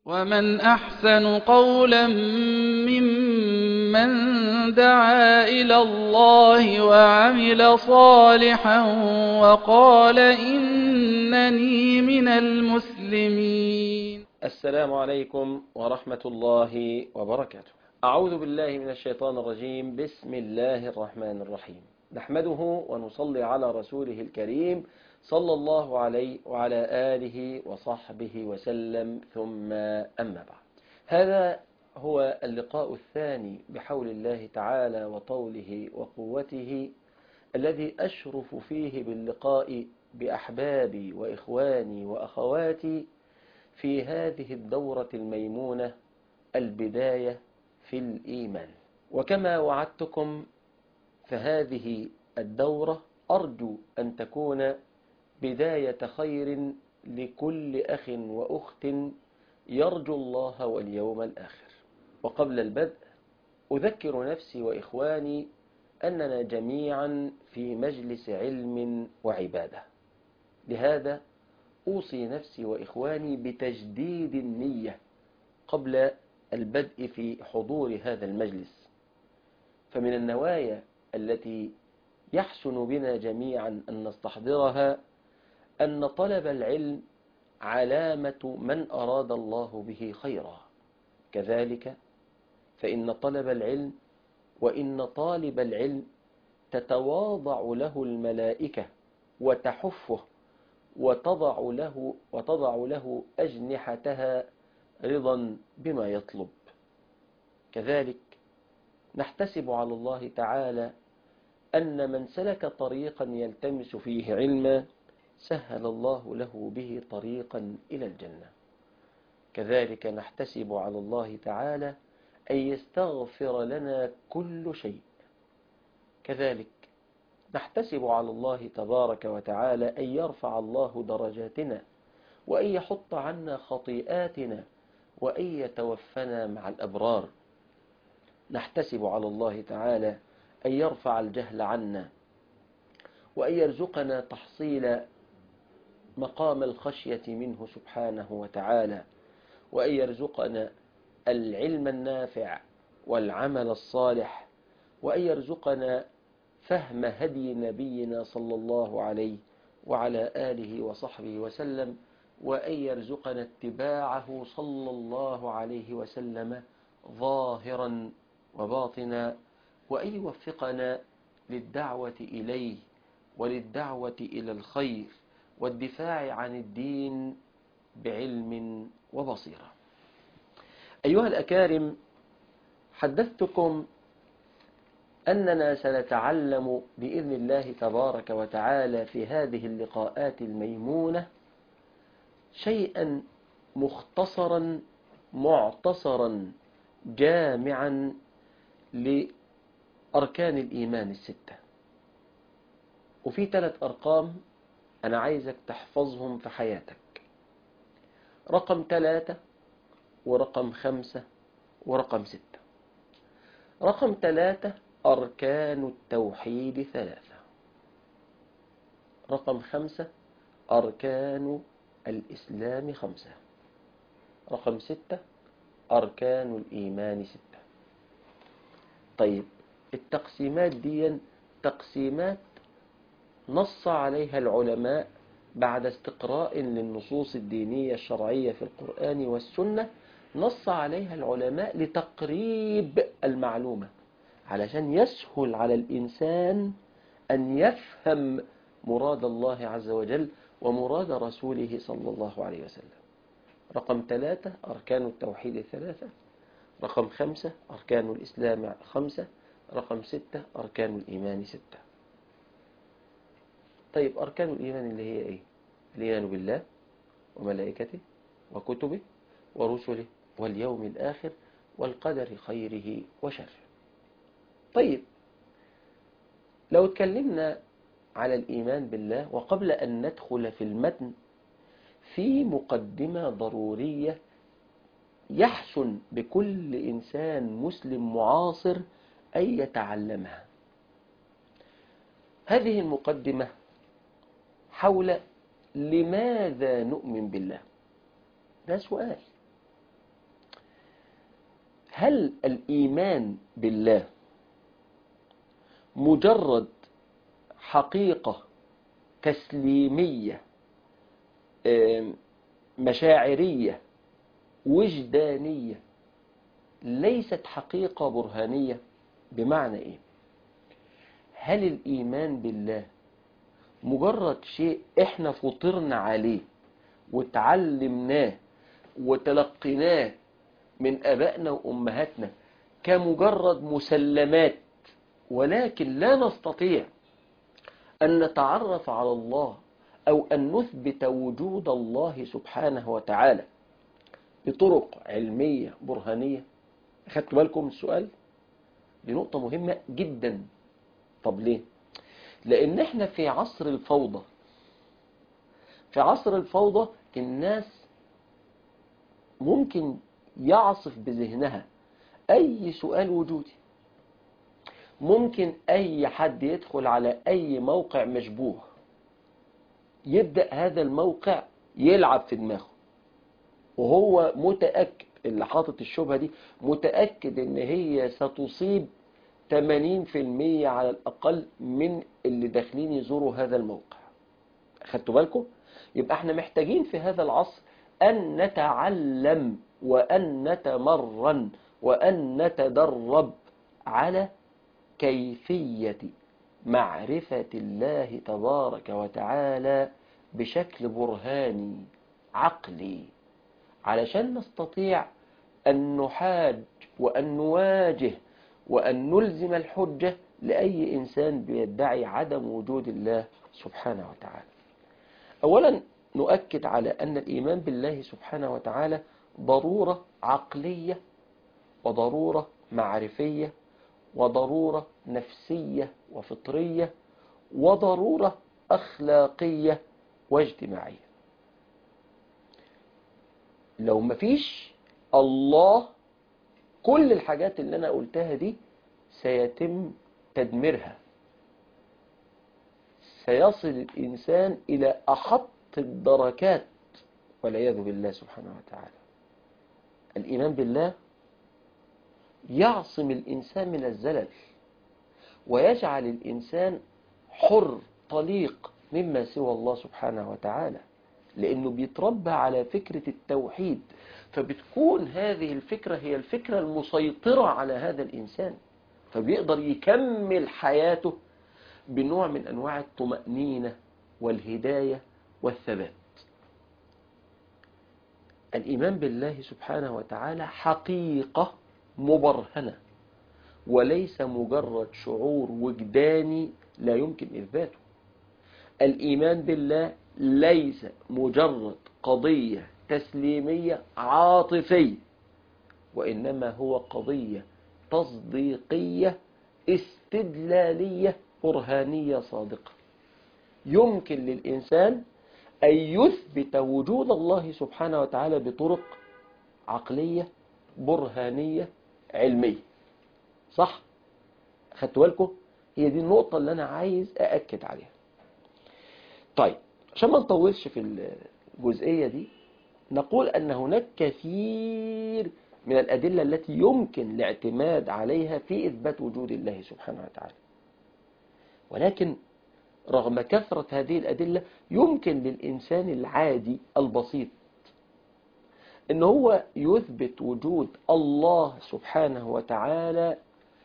ومن أحسن قولا ممن دعا إلى الله وعمل صالحا وقال إنني من المسلمين السلام عليكم ورحمة الله وبركاته أعوذ بالله من الشيطان الرجيم بسم الله الرحمن الرحيم نحمده ونصلي على رسوله الكريم صلى الله عليه وعلى آله وصحبه وسلم ثم أما بعد هذا هو اللقاء الثاني بحول الله تعالى وطوله وقوته الذي أشرف فيه باللقاء بأحبابي وإخواني وأخواتي في هذه الدورة الميمونة البداية في الإيمان وكما وعدتكم فهذه الدورة أرجو أن تكون بداية خير لكل أخ وأخت يرجو الله واليوم الآخر وقبل البدء أذكر نفسي وإخواني أننا جميعا في مجلس علم وعبادة لهذا أوصي نفسي وإخواني بتجديد النية قبل البدء في حضور هذا المجلس فمن النوايا التي يحسن بنا جميعا أن نستحضرها أن طلب العلم علامة من أراد الله به خيرا كذلك فإن طلب العلم وإن طالب العلم تتواضع له الملائكة وتحفه وتضع له وتضع له أجنحتها رضا بما يطلب كذلك نحتسب على الله تعالى أن من سلك طريقا يلتمس فيه علما سهل الله له به طريقا إلى الجنة كذلك نحتسب على الله تعالى أن يستغفر لنا كل شيء كذلك نحتسب على الله تبارك وتعالى أن يرفع الله درجاتنا وأن يحط عنا خطيئاتنا وأن يتوفنا مع الأبرار نحتسب على الله تعالى أن يرفع الجهل عنا وأن يرزقنا تحصيل مقام الخشية منه سبحانه وتعالى وأن يرزقنا العلم النافع والعمل الصالح وأن يرزقنا فهم هدي نبينا صلى الله عليه وعلى آله وصحبه وسلم وأن يرزقنا اتباعه صلى الله عليه وسلم ظاهرا وباطنا وأن يوفقنا للدعوة إليه وللدعوة إلى الخير والدفاع عن الدين بعلم وبصيرة أيها الأكارم حدثتكم أننا سنتعلم بإذن الله تبارك وتعالى في هذه اللقاءات الميمونة شيئا مختصرا معتصرا جامعا لأركان الإيمان الستة وفي ثلاث أرقام أنا عايزك تحفظهم في حياتك رقم ثلاثة ورقم خمسة ورقم ستة رقم ثلاثة أركان التوحيد ثلاثة رقم خمسة أركان الإسلام خمسة رقم ستة أركان الإيمان ستة طيب التقسيمات دي تقسيمات نص عليها العلماء بعد استقراء للنصوص الدينية الشرعية في القرآن والسنة نص عليها العلماء لتقريب المعلومة علشان يسهل على الإنسان أن يفهم مراد الله عز وجل ومراد رسوله صلى الله عليه وسلم رقم ثلاثة أركان التوحيد الثلاثة رقم خمسة أركان الإسلام خمسة رقم ستة أركان الإيمان ستة طيب أركان الإيمان اللي هي إيه الإيمان بالله وملائكته وكتبه ورسله واليوم الآخر والقدر خيره وشره طيب لو اتكلمنا على الإيمان بالله وقبل أن ندخل في المتن في مقدمة ضرورية يحسن بكل إنسان مسلم معاصر أن يتعلمها هذه المقدمة حول لماذا نؤمن بالله ده سؤال هل الإيمان بالله مجرد حقيقة تسليمية آم، مشاعرية وجدانية ليست حقيقة برهانية بمعنى إيه؟ هل الإيمان بالله مجرد شيء إحنا فطرنا عليه وتعلمناه وتلقيناه من أبائنا وأمهاتنا كمجرد مسلمات ولكن لا نستطيع أن نتعرف على الله أو أن نثبت وجود الله سبحانه وتعالى بطرق علمية برهانية أخدتوا بالكم من السؤال دي نقطة مهمة جدا طب ليه لأن احنا في عصر الفوضى في عصر الفوضى الناس ممكن يعصف بذهنها أي سؤال وجودي ممكن أي حد يدخل على أي موقع مشبوه يبدأ هذا الموقع يلعب في دماغه وهو متأكد اللي حاطط الشبهة دي متأكد ان هي ستصيب 80% على الأقل من اللي داخلين يزوروا هذا الموقع خدتوا بالكم؟ يبقى احنا محتاجين في هذا العصر أن نتعلم وأن نتمرن وأن نتدرب على كيفية معرفة الله تبارك وتعالى بشكل برهاني عقلي علشان نستطيع أن نحاج وأن نواجه وأن نلزم الحجة لأي إنسان بيدعي عدم وجود الله سبحانه وتعالى أولا نؤكد على أن الإيمان بالله سبحانه وتعالى ضرورة عقلية وضرورة معرفية وضرورة نفسية وفطرية وضرورة أخلاقية واجتماعية لو مفيش الله كل الحاجات اللي أنا قلتها دي سيتم تدميرها سيصل الإنسان إلى أحط الدركات والعياذ بالله سبحانه وتعالى الإيمان بالله يعصم الإنسان من الزلل ويجعل الإنسان حر طليق مما سوى الله سبحانه وتعالى لأنه بيتربى على فكرة التوحيد فبتكون هذه الفكرة هي الفكرة المسيطرة على هذا الإنسان فبيقدر يكمل حياته بنوع من أنواع الطمأنينة والهداية والثبات الإيمان بالله سبحانه وتعالى حقيقة مبرهنة وليس مجرد شعور وجداني لا يمكن إثباته الإيمان بالله ليس مجرد قضية تسليمية عاطفية وإنما هو قضية تصديقية استدلالية برهانية صادقة يمكن للإنسان أن يثبت وجود الله سبحانه وتعالى بطرق عقلية برهانية علمية صح؟ خدتوا بالكم؟ هي دي النقطة اللي أنا عايز أأكد عليها طيب عشان ما نطولش في الجزئية دي نقول أن هناك كثير من الأدلة التي يمكن الاعتماد عليها في إثبات وجود الله سبحانه وتعالى ولكن رغم كثرة هذه الأدلة يمكن للإنسان العادي البسيط ان هو يثبت وجود الله سبحانه وتعالى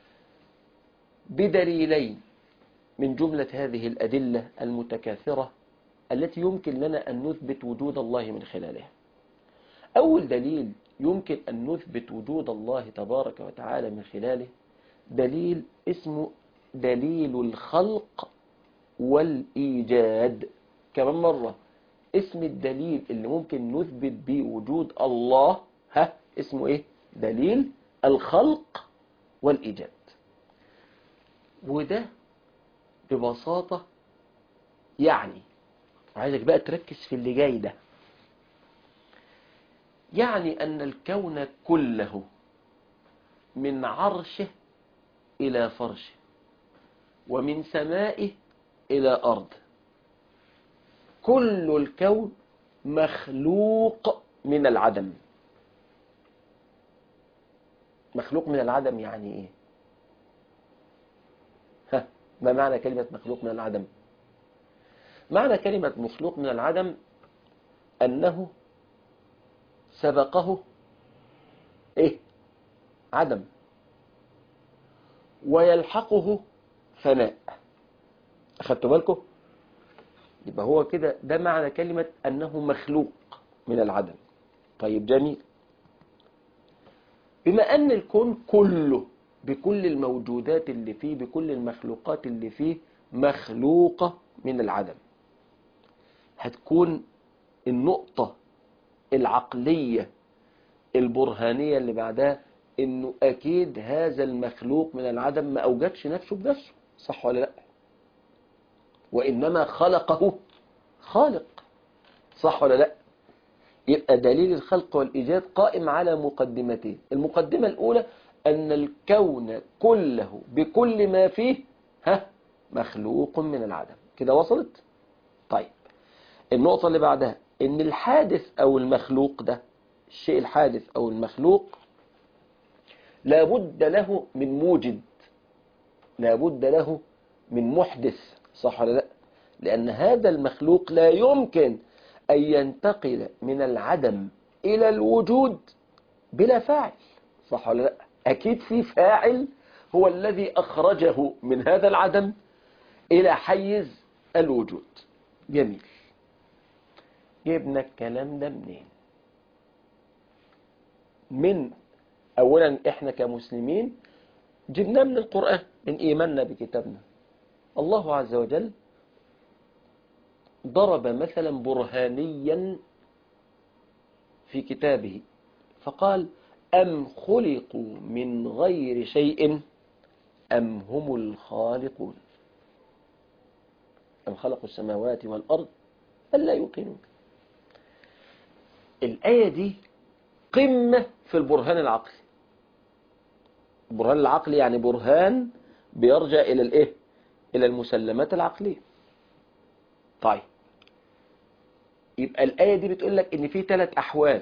بدليلين من جملة هذه الأدلة المتكاثرة التي يمكن لنا أن نثبت وجود الله من خلالها أول دليل يمكن أن نثبت وجود الله تبارك وتعالى من خلاله دليل اسمه دليل الخلق والإيجاد كمان مرة اسم الدليل اللي ممكن نثبت به وجود الله ها اسمه ايه دليل الخلق والإيجاد وده ببساطة يعني عايزك بقى تركز في اللي جاي ده يعني أن الكون كله من عرشه إلى فرشه ومن سمائه إلى أرض كل الكون مخلوق من العدم مخلوق من العدم يعني ايه ها ما معنى كلمة مخلوق من العدم معنى كلمة مخلوق من العدم أنه سبقه إيه عدم ويلحقه فناء أخدتوا بالكم يبقى هو كده ده معنى كلمة أنه مخلوق من العدم طيب جميل بما أن الكون كله بكل الموجودات اللي فيه بكل المخلوقات اللي فيه مخلوقة من العدم هتكون النقطة العقلية البرهانية اللي بعدها انه اكيد هذا المخلوق من العدم ما اوجدش نفسه بنفسه صح ولا لا وانما خلقه خالق صح ولا لا يبقى دليل الخلق والايجاد قائم على مقدمتين المقدمة الاولى ان الكون كله بكل ما فيه ها مخلوق من العدم كده وصلت طيب النقطة اللي بعدها ان الحادث او المخلوق ده الشيء الحادث او المخلوق لابد له من موجد لابد له من محدث صح ولا لا لأن هذا المخلوق لا يمكن أن ينتقل من العدم إلى الوجود بلا فاعل صح ولا لا أكيد في فاعل هو الذي أخرجه من هذا العدم إلى حيز الوجود جميل جبنا الكلام ده منين من أولا إحنا كمسلمين جبناه من القرآن من إيماننا بكتابنا الله عز وجل ضرب مثلا برهانيا في كتابه فقال أم خلقوا من غير شيء أم هم الخالقون أم خلقوا السماوات والأرض ألا يوقنون الآية دي قمة في البرهان العقلي البرهان العقلي يعني برهان بيرجع إلى الإيه؟ إلى المسلمات العقلية طيب يبقى الآية دي بتقول لك إن في ثلاث أحوال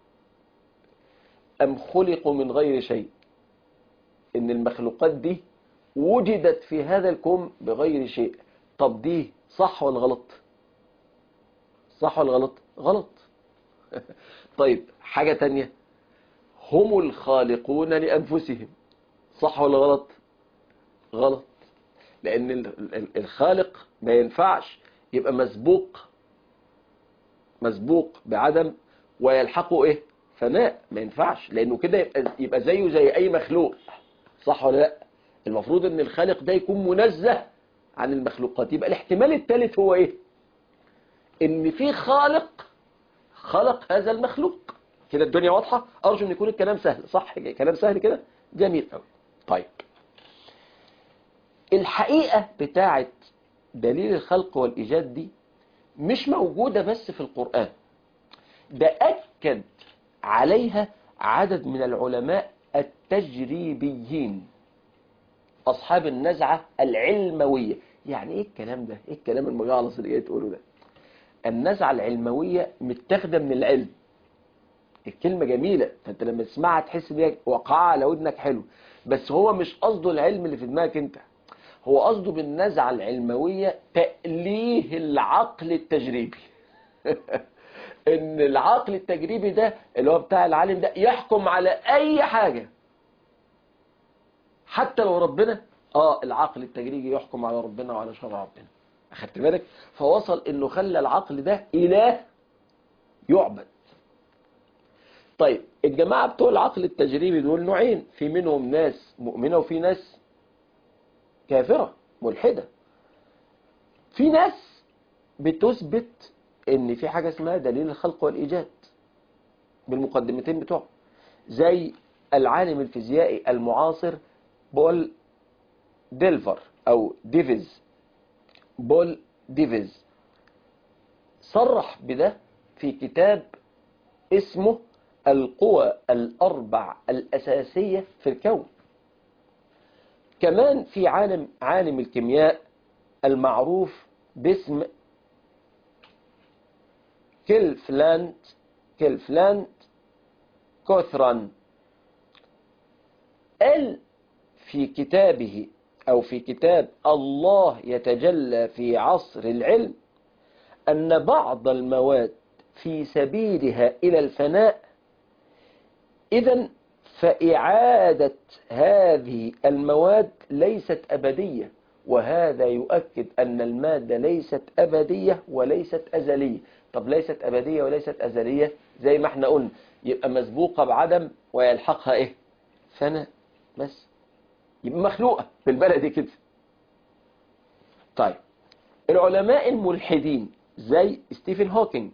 أم خلقوا من غير شيء إن المخلوقات دي وجدت في هذا الكون بغير شيء طب دي صح ولا غلط صح ولا غلط غلط طيب حاجة تانية هم الخالقون لأنفسهم صح ولا غلط غلط لأن الخالق ما ينفعش يبقى مسبوق مسبوق بعدم ويلحقه ايه فناء ما ينفعش لأنه كده يبقى, يبقى زيه زي أي مخلوق صح ولا لا المفروض ان الخالق ده يكون منزه عن المخلوقات يبقى الاحتمال الثالث هو ايه ان في خالق خلق هذا المخلوق كده الدنيا واضحة أرجو أن يكون الكلام سهل صح كلام سهل كده جميل قوي طيب الحقيقة بتاعت دليل الخلق والإيجاد دي مش موجودة بس في القرآن ده أكد عليها عدد من العلماء التجريبيين أصحاب النزعة العلموية يعني إيه الكلام ده إيه الكلام المجعلص اللي جاي تقوله ده النزعة العلموية متاخدة من العلم الكلمة جميلة فانت لما تسمعها تحس بيها وقعها على ودنك حلو بس هو مش قصده العلم اللي في دماغك انت هو قصده بالنزعة العلموية تأليه العقل التجريبي ان العقل التجريبي ده اللي هو بتاع العالم ده يحكم على اي حاجة حتى لو ربنا اه العقل التجريبي يحكم على ربنا وعلى شرع ربنا اخدت بالك فوصل انه خلى العقل ده اله يعبد طيب الجماعة بتوع العقل التجريبي دول نوعين في منهم ناس مؤمنة وفي ناس كافرة ملحدة في ناس بتثبت ان في حاجة اسمها دليل الخلق والإيجاد بالمقدمتين بتوعه زي العالم الفيزيائي المعاصر بول ديلفر او ديفيز بول ديفيز صرح بده في كتاب اسمه القوى الأربع الأساسية في الكون كمان في عالم عالم الكيمياء المعروف باسم كيلفلاند كيلفلاند كوثران قال في كتابه أو في كتاب الله يتجلى في عصر العلم أن بعض المواد في سبيلها إلى الفناء إذا فإعادة هذه المواد ليست أبدية وهذا يؤكد أن المادة ليست أبدية وليست أزلية طب ليست أبدية وليست أزلية زي ما احنا قلنا يبقى مسبوقة بعدم ويلحقها إيه فناء بس يبقى مخلوقة بالبلدي كده طيب العلماء الملحدين زي ستيفن هوكينج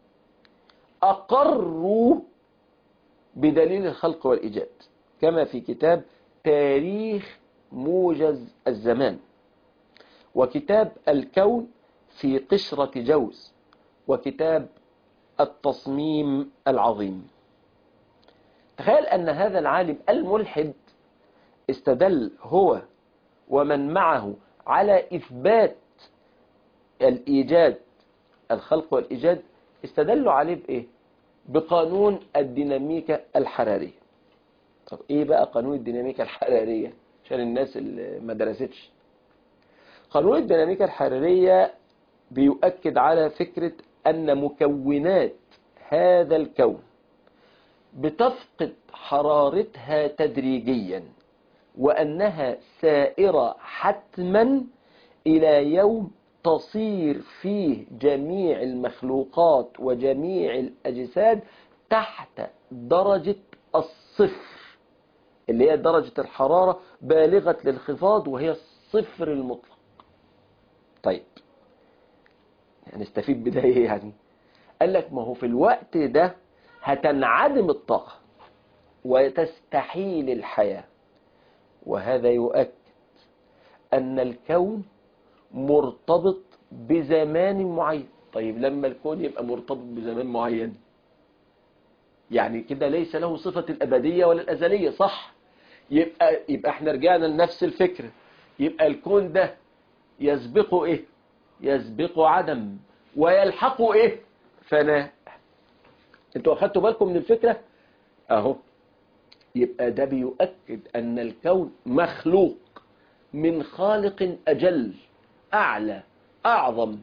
أقروا بدليل الخلق والإيجاد كما في كتاب تاريخ موجز الزمان وكتاب الكون في قشرة جوز وكتاب التصميم العظيم تخيل أن هذا العالم الملحد استدل هو ومن معه على إثبات الإيجاد الخلق والإيجاد استدلوا عليه بإيه بقانون الديناميكا الحرارية طب إيه بقى قانون الديناميكا الحرارية عشان الناس اللي ما درستش قانون الديناميكا الحرارية بيؤكد على فكرة أن مكونات هذا الكون بتفقد حرارتها تدريجيا وأنها سائرة حتما إلى يوم تصير فيه جميع المخلوقات وجميع الأجساد تحت درجة الصفر اللي هي درجة الحرارة بالغة للخفاض وهي الصفر المطلق طيب هنستفيد بده ايه يعني قال لك ما هو في الوقت ده هتنعدم الطاقة وتستحيل الحياة وهذا يؤكد أن الكون مرتبط بزمان معين طيب لما الكون يبقى مرتبط بزمان معين يعني كده ليس له صفة الأبدية ولا الأزلية صح يبقى, يبقى احنا رجعنا لنفس الفكرة يبقى الكون ده يسبقه ايه يسبقه عدم ويلحقه ايه فناء انتوا اخدتوا بالكم من الفكرة اهو يبقى ده بيؤكد ان الكون مخلوق من خالق اجل اعلى اعظم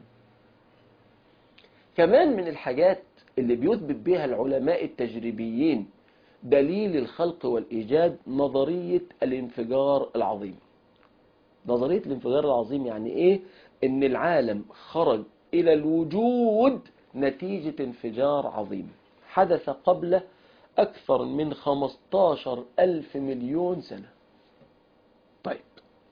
كمان من الحاجات اللي بيثبت بها العلماء التجريبيين دليل الخلق والإيجاد نظرية الانفجار العظيم نظرية الانفجار العظيم يعني إيه؟ إن العالم خرج إلى الوجود نتيجة انفجار عظيم حدث قبل أكثر من 15 ألف مليون سنة طيب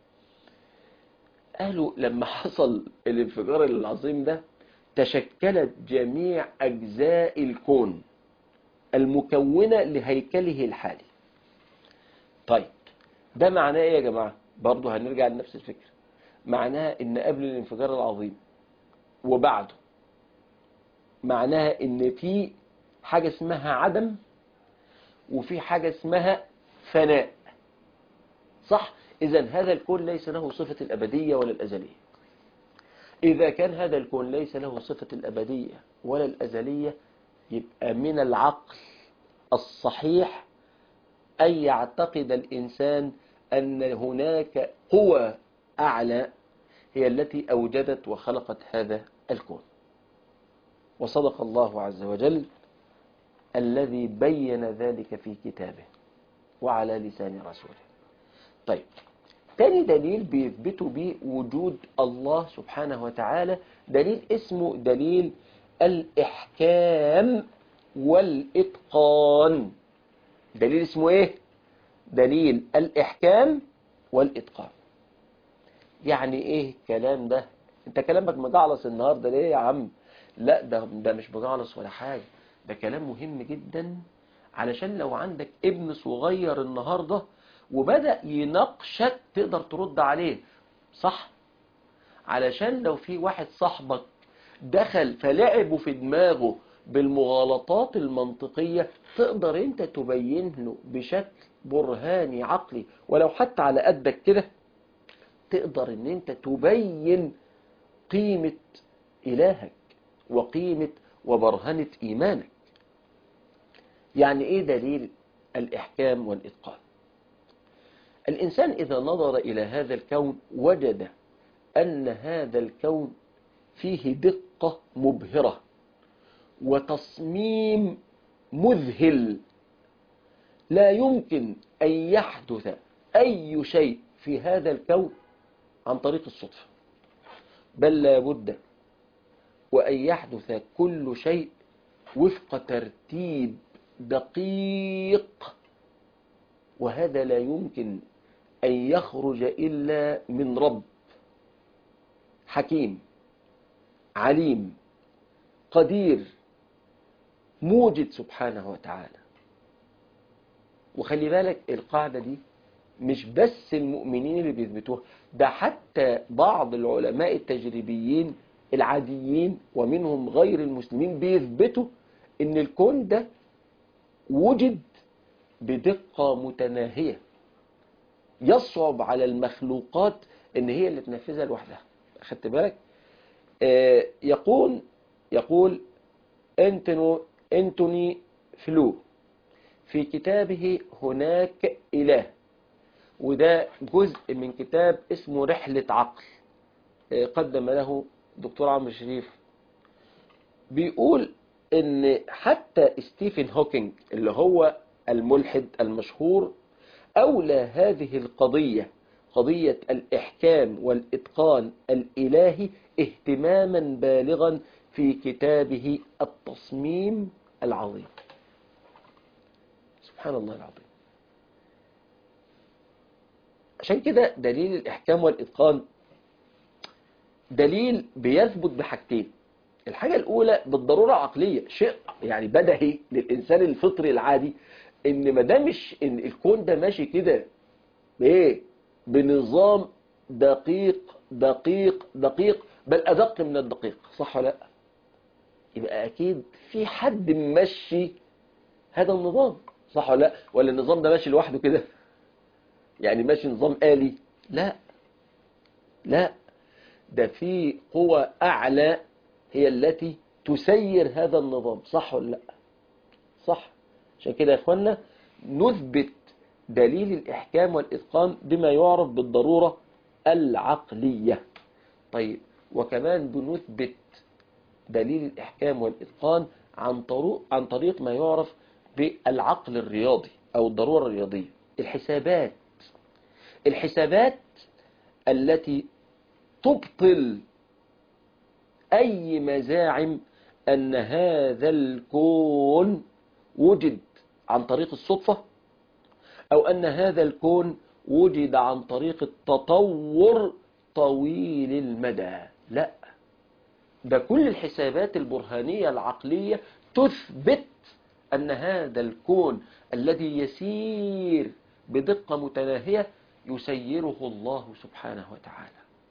قالوا لما حصل الانفجار العظيم ده تشكلت جميع أجزاء الكون المكونة لهيكله الحالي طيب ده معناه ايه يا جماعة برضو هنرجع لنفس الفكرة معناها ان قبل الانفجار العظيم وبعده معناها ان في حاجة اسمها عدم وفي حاجة اسمها فناء صح اذا هذا الكون ليس له صفة الابدية ولا الازلية إذا كان هذا الكون ليس له صفة الأبدية ولا الأزلية يبقى من العقل الصحيح أن يعتقد الإنسان أن هناك قوى أعلى هي التي أوجدت وخلقت هذا الكون وصدق الله عز وجل الذي بين ذلك في كتابه وعلى لسان رسوله طيب تاني دليل بيثبتوا به وجود الله سبحانه وتعالى دليل اسمه دليل الإحكام والإتقان دليل اسمه ايه دليل الإحكام والإتقان يعني ايه الكلام ده انت كلامك مجعلص النهاردة ليه يا عم لا ده, ده مش مجعلص ولا حاجة ده كلام مهم جدا علشان لو عندك ابن صغير النهاردة وبدأ يناقشك تقدر ترد عليه صح علشان لو في واحد صاحبك دخل فلعبه في دماغه بالمغالطات المنطقية تقدر انت تبين له بشكل برهاني عقلي ولو حتى على قدك كده تقدر ان انت تبين قيمة إلهك وقيمة وبرهنة إيمانك يعني ايه دليل الإحكام والإتقان الإنسان إذا نظر إلى هذا الكون وجد أن هذا الكون فيه دقة مبهرة وتصميم مذهل لا يمكن أن يحدث أي شيء في هذا الكون عن طريق الصدفة بل لا بد وأن يحدث كل شيء وفق ترتيب دقيق وهذا لا يمكن أن يخرج إلا من رب حكيم عليم قدير موجد سبحانه وتعالى وخلي بالك القاعدة دي مش بس المؤمنين اللي بيثبتوها ده حتى بعض العلماء التجريبيين العاديين ومنهم غير المسلمين بيثبتوا ان الكون ده وجد بدقة متناهية يصعب على المخلوقات ان هي اللي تنفذها لوحدها خدت بالك آه يقول يقول انتونو انتوني فلو في كتابه هناك إله وده جزء من كتاب اسمه رحلة عقل آه قدم له دكتور عمرو شريف بيقول ان حتى ستيفن هوكينج اللي هو الملحد المشهور أولى هذه القضية قضية الإحكام والإتقان الإلهي اهتماما بالغا في كتابه التصميم العظيم سبحان الله العظيم عشان كده دليل الإحكام والإتقان دليل بيثبت بحاجتين الحاجة الأولى بالضرورة عقلية شيء يعني بدهي للإنسان الفطري العادي إن ما دامش إن الكون ده ماشي كده بإيه بنظام دقيق دقيق دقيق بل أدق من الدقيق صح ولا لا يبقى أكيد في حد ممشي هذا النظام صح ولا لا ولا النظام ده ماشي لوحده كده يعني ماشي نظام آلي لا لا ده في قوة أعلى هي التي تسير هذا النظام صح ولا لا صح عشان كده يا اخوانا نثبت دليل الإحكام والإتقان بما يعرف بالضرورة العقلية طيب وكمان بنثبت دليل الإحكام والإتقان عن طريق, عن طريق ما يعرف بالعقل الرياضي أو الضرورة الرياضية الحسابات الحسابات التي تبطل أي مزاعم أن هذا الكون وجد عن طريق الصدفة أو أن هذا الكون وجد عن طريق التطور طويل المدى لا ده كل الحسابات البرهانية العقلية تثبت أن هذا الكون الذي يسير بدقة متناهية يسيره الله سبحانه وتعالى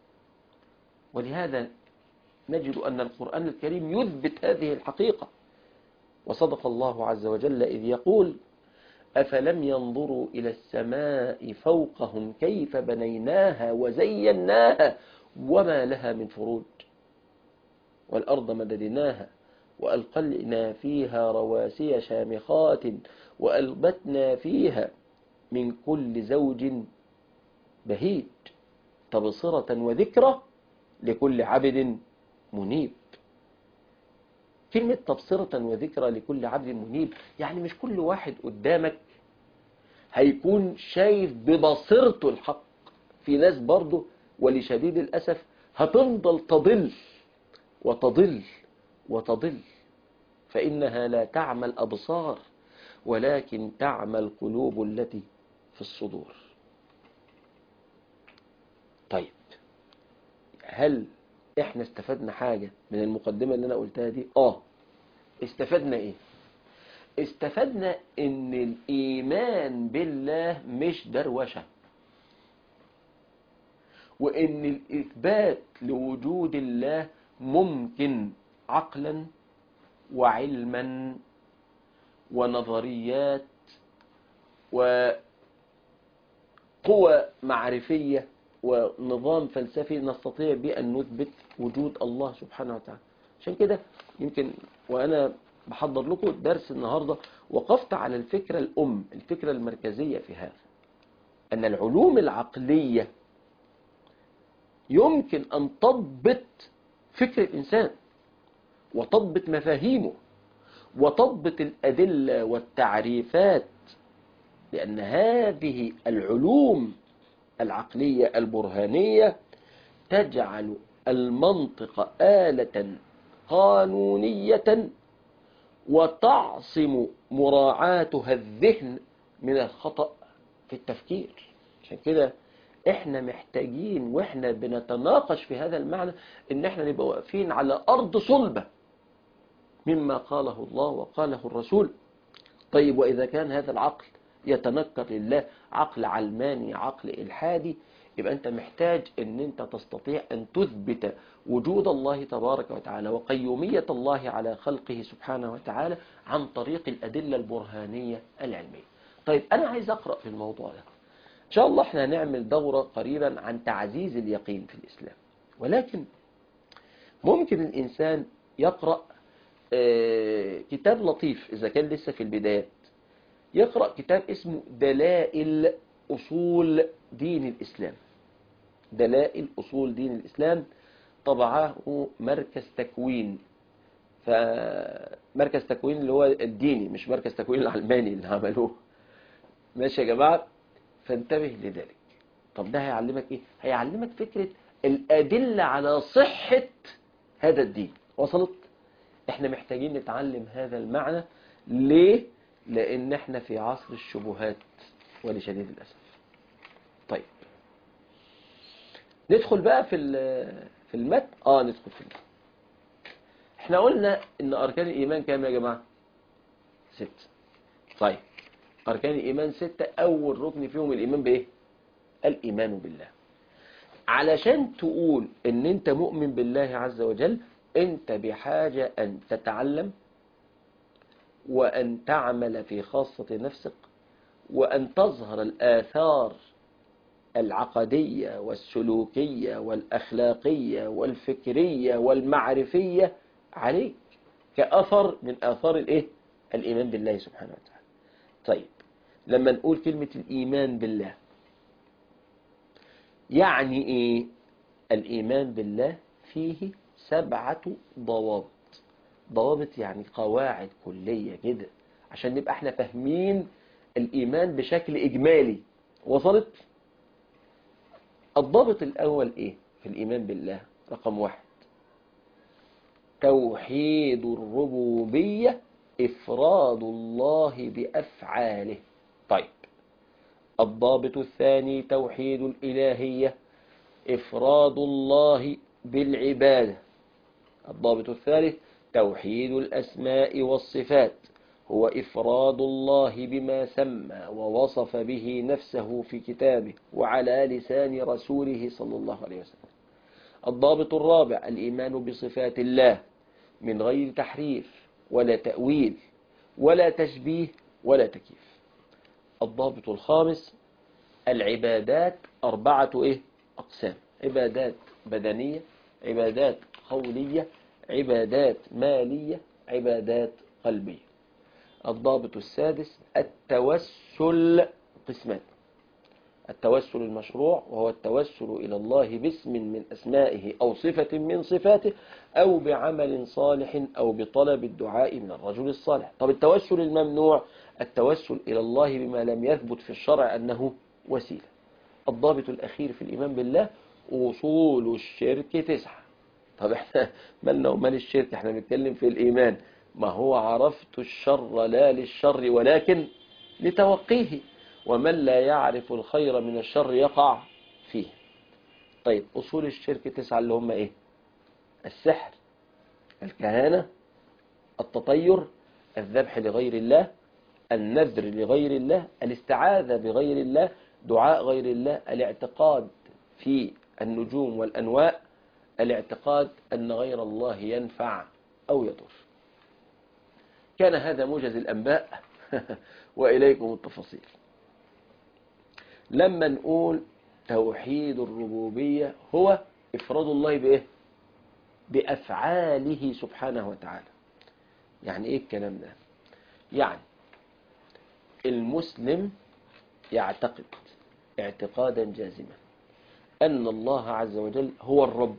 ولهذا نجد أن القرآن الكريم يثبت هذه الحقيقة وصدق الله عز وجل إذ يقول أفلم ينظروا إلى السماء فوقهم كيف بنيناها وزيناها وما لها من فروج والأرض مددناها وألقينا فيها رواسي شامخات وألبتنا فيها من كل زوج بهيج تبصرة وذكرى لكل عبد منيب كلمة تبصرة وذكرى لكل عبد منيب يعني مش كل واحد قدامك هيكون شايف ببصيرته الحق في ناس برضه ولشديد الأسف هتفضل تضل وتضل وتضل فإنها لا تعمى الأبصار ولكن تعمى القلوب التي في الصدور طيب هل احنا استفدنا حاجة من المقدمة اللي انا قلتها دي اه استفدنا ايه استفدنا ان الايمان بالله مش دروشة وان الاثبات لوجود الله ممكن عقلا وعلما ونظريات وقوى معرفية ونظام فلسفي نستطيع بأن نثبت وجود الله سبحانه وتعالى عشان كده يمكن وأنا بحضر لكم درس النهاردة وقفت على الفكرة الأم الفكرة المركزية في هذا أن العلوم العقلية يمكن أن تضبط فكر الإنسان وتضبط مفاهيمه وتضبط الأدلة والتعريفات لأن هذه العلوم العقلية البرهانية تجعل المنطق آلة قانونية وتعصم مراعاتها الذهن من الخطأ في التفكير عشان كده احنا محتاجين واحنا بنتناقش في هذا المعنى ان احنا نبقى واقفين على ارض صلبة مما قاله الله وقاله الرسول طيب واذا كان هذا العقل يتنكر لله عقل علماني عقل الحادي يبقى انت محتاج ان انت تستطيع ان تثبت وجود الله تبارك وتعالى وقيومية الله على خلقه سبحانه وتعالى عن طريق الادلة البرهانية العلمية طيب انا عايز اقرأ في الموضوع ده إن شاء الله احنا هنعمل دورة قريبا عن تعزيز اليقين في الإسلام ولكن ممكن الإنسان يقرأ آه، كتاب لطيف إذا كان لسه في البدايات يقرأ كتاب اسمه دلائل أصول دين الإسلام دلائل أصول دين الإسلام طبعه مركز تكوين فمركز تكوين اللي هو الديني مش مركز تكوين العلماني اللي عملوه ماشي يا جماعة فانتبه لذلك طب ده هيعلمك ايه هيعلمك فكرة الأدلة على صحة هذا الدين وصلت احنا محتاجين نتعلم هذا المعنى ليه لان احنا في عصر الشبهات ولشديد الأسف طيب ندخل بقى في ال- في المتن اه ندخل في المتن احنا قلنا ان اركان الايمان كام يا جماعة ست طيب أركان الإيمان ستة أول ركن فيهم الإيمان بإيه؟ الإيمان بالله علشان تقول إن أنت مؤمن بالله عز وجل أنت بحاجة أن تتعلم وأن تعمل في خاصة نفسك وأن تظهر الآثار العقدية والسلوكية والأخلاقية والفكرية والمعرفية عليك كأثر من آثار الإيه؟ الإيمان بالله سبحانه وتعالى طيب لما نقول كلمة الإيمان بالله يعني إيه الإيمان بالله فيه سبعة ضوابط ضوابط يعني قواعد كلية كده عشان نبقى احنا فاهمين الإيمان بشكل إجمالي وصلت الضابط الأول إيه في الإيمان بالله رقم واحد توحيد الربوبية إفراد الله بأفعاله طيب الضابط الثاني توحيد الإلهية إفراد الله بالعبادة الضابط الثالث توحيد الأسماء والصفات هو إفراد الله بما سمى ووصف به نفسه في كتابه وعلى لسان رسوله صلى الله عليه وسلم الضابط الرابع الإيمان بصفات الله من غير تحريف ولا تأويل ولا تشبيه ولا تكييف الضابط الخامس العبادات أربعة إيه؟ أقسام عبادات بدنية عبادات قولية عبادات مالية عبادات قلبية الضابط السادس التوسل قسمان التوسل المشروع وهو التوسل إلى الله باسم من أسمائه أو صفة من صفاته أو بعمل صالح أو بطلب الدعاء من الرجل الصالح طب التوسل الممنوع التوسل إلى الله بما لم يثبت في الشرع أنه وسيلة الضابط الأخير في الإيمان بالله أصول الشرك تسعة طب احنا مالنا ومال الشرك احنا بنتكلم في الإيمان ما هو عرفت الشر لا للشر ولكن لتوقيه ومن لا يعرف الخير من الشر يقع فيه طيب أصول الشرك تسعة اللي هم إيه السحر الكهانة التطير الذبح لغير الله النذر لغير الله الاستعاذة بغير الله دعاء غير الله الاعتقاد في النجوم والأنواء الاعتقاد أن غير الله ينفع أو يضر كان هذا موجز الأنباء وإليكم التفاصيل لما نقول توحيد الربوبية هو إفراد الله بإيه بأفعاله سبحانه وتعالى يعني إيه الكلام ده يعني المسلم يعتقد اعتقادا جازما أن الله عز وجل هو الرب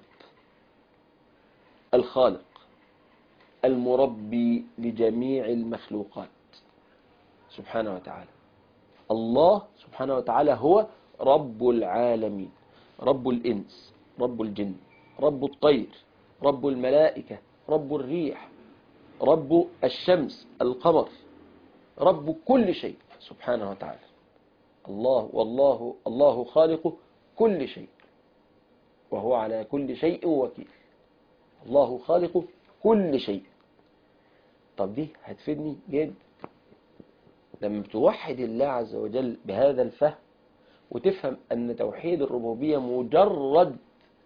الخالق المربي لجميع المخلوقات سبحانه وتعالى الله سبحانه وتعالى هو رب العالمين رب الإنس رب الجن رب الطير رب الملائكة رب الريح رب الشمس القمر رب كل شيء سبحانه وتعالى الله والله الله خالق كل شيء وهو على كل شيء وكيل الله خالق كل شيء طب دي هتفيدني جد لما توحد الله عز وجل بهذا الفهم وتفهم أن توحيد الربوبية مجرد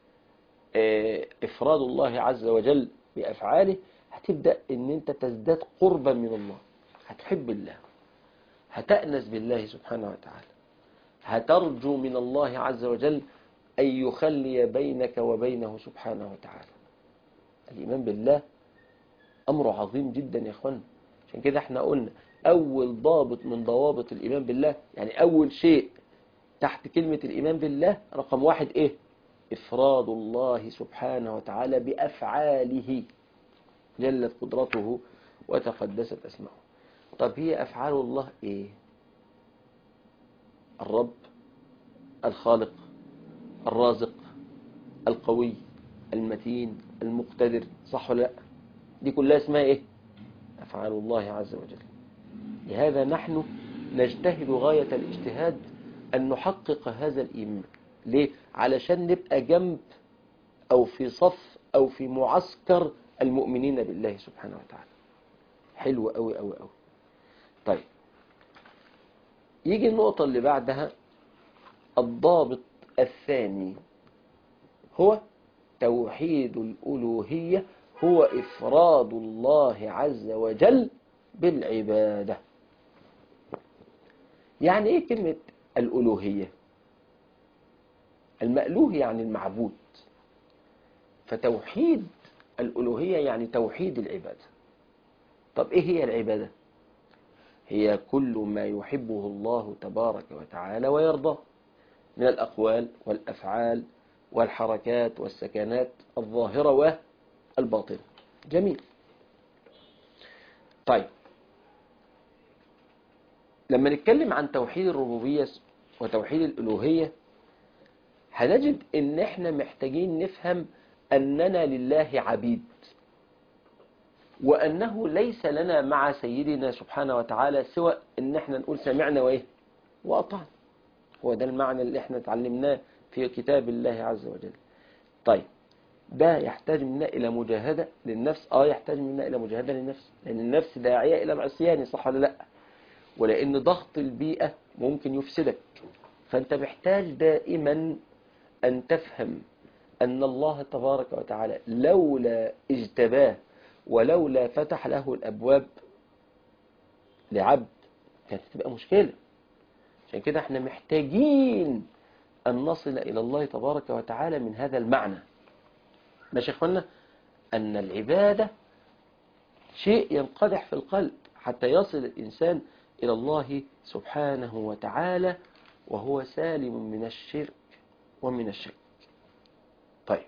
إفراد الله عز وجل بأفعاله هتبدأ أن أنت تزداد قربا من الله هتحب الله هتأنس بالله سبحانه وتعالى هترجو من الله عز وجل أن يخلي بينك وبينه سبحانه وتعالى الإيمان بالله أمر عظيم جدا يا أخوانا عشان كده احنا قلنا أول ضابط من ضوابط الإيمان بالله يعني أول شيء تحت كلمة الإيمان بالله رقم واحد إيه إفراد الله سبحانه وتعالى بأفعاله جلت قدرته وتقدست أسماؤه طب هي أفعال الله إيه الرب الخالق الرازق القوي المتين المقتدر صح ولا لا دي كلها اسمها ايه افعال الله عز وجل لهذا نحن نجتهد غاية الاجتهاد ان نحقق هذا الايمان ليه علشان نبقى جنب او في صف او في معسكر المؤمنين بالله سبحانه وتعالى حلو قوي قوي قوي طيب يجي النقطة اللي بعدها الضابط الثاني هو توحيد الألوهية هو إفراد الله عز وجل بالعبادة يعني إيه كلمة الألوهية المألوه يعني المعبود فتوحيد الألوهية يعني توحيد العبادة طب إيه هي العبادة هي كل ما يحبه الله تبارك وتعالى ويرضاه من الأقوال والأفعال والحركات والسكنات الظاهرة والباطنة جميل طيب لما نتكلم عن توحيد الربوبية وتوحيد الألوهية هنجد ان احنا محتاجين نفهم اننا لله عبيد وانه ليس لنا مع سيدنا سبحانه وتعالى سوى ان احنا نقول سمعنا وايه واطعنا هو ده المعنى اللي احنا اتعلمناه في كتاب الله عز وجل طيب ده يحتاج منا إلى مجاهدة للنفس آه يحتاج منا إلى مجاهدة للنفس لأن النفس داعية إلى العصيان صح ولا لا ولأن ضغط البيئة ممكن يفسدك فأنت محتاج دائما أن تفهم أن الله تبارك وتعالى لولا اجتباه ولولا فتح له الأبواب لعبد كانت تبقى مشكلة عشان كده احنا محتاجين أن نصل إلى الله تبارك وتعالى من هذا المعنى ماشي يا اخوانا أن العبادة شيء ينقدح في القلب حتى يصل الإنسان إلى الله سبحانه وتعالى وهو سالم من الشرك ومن الشك طيب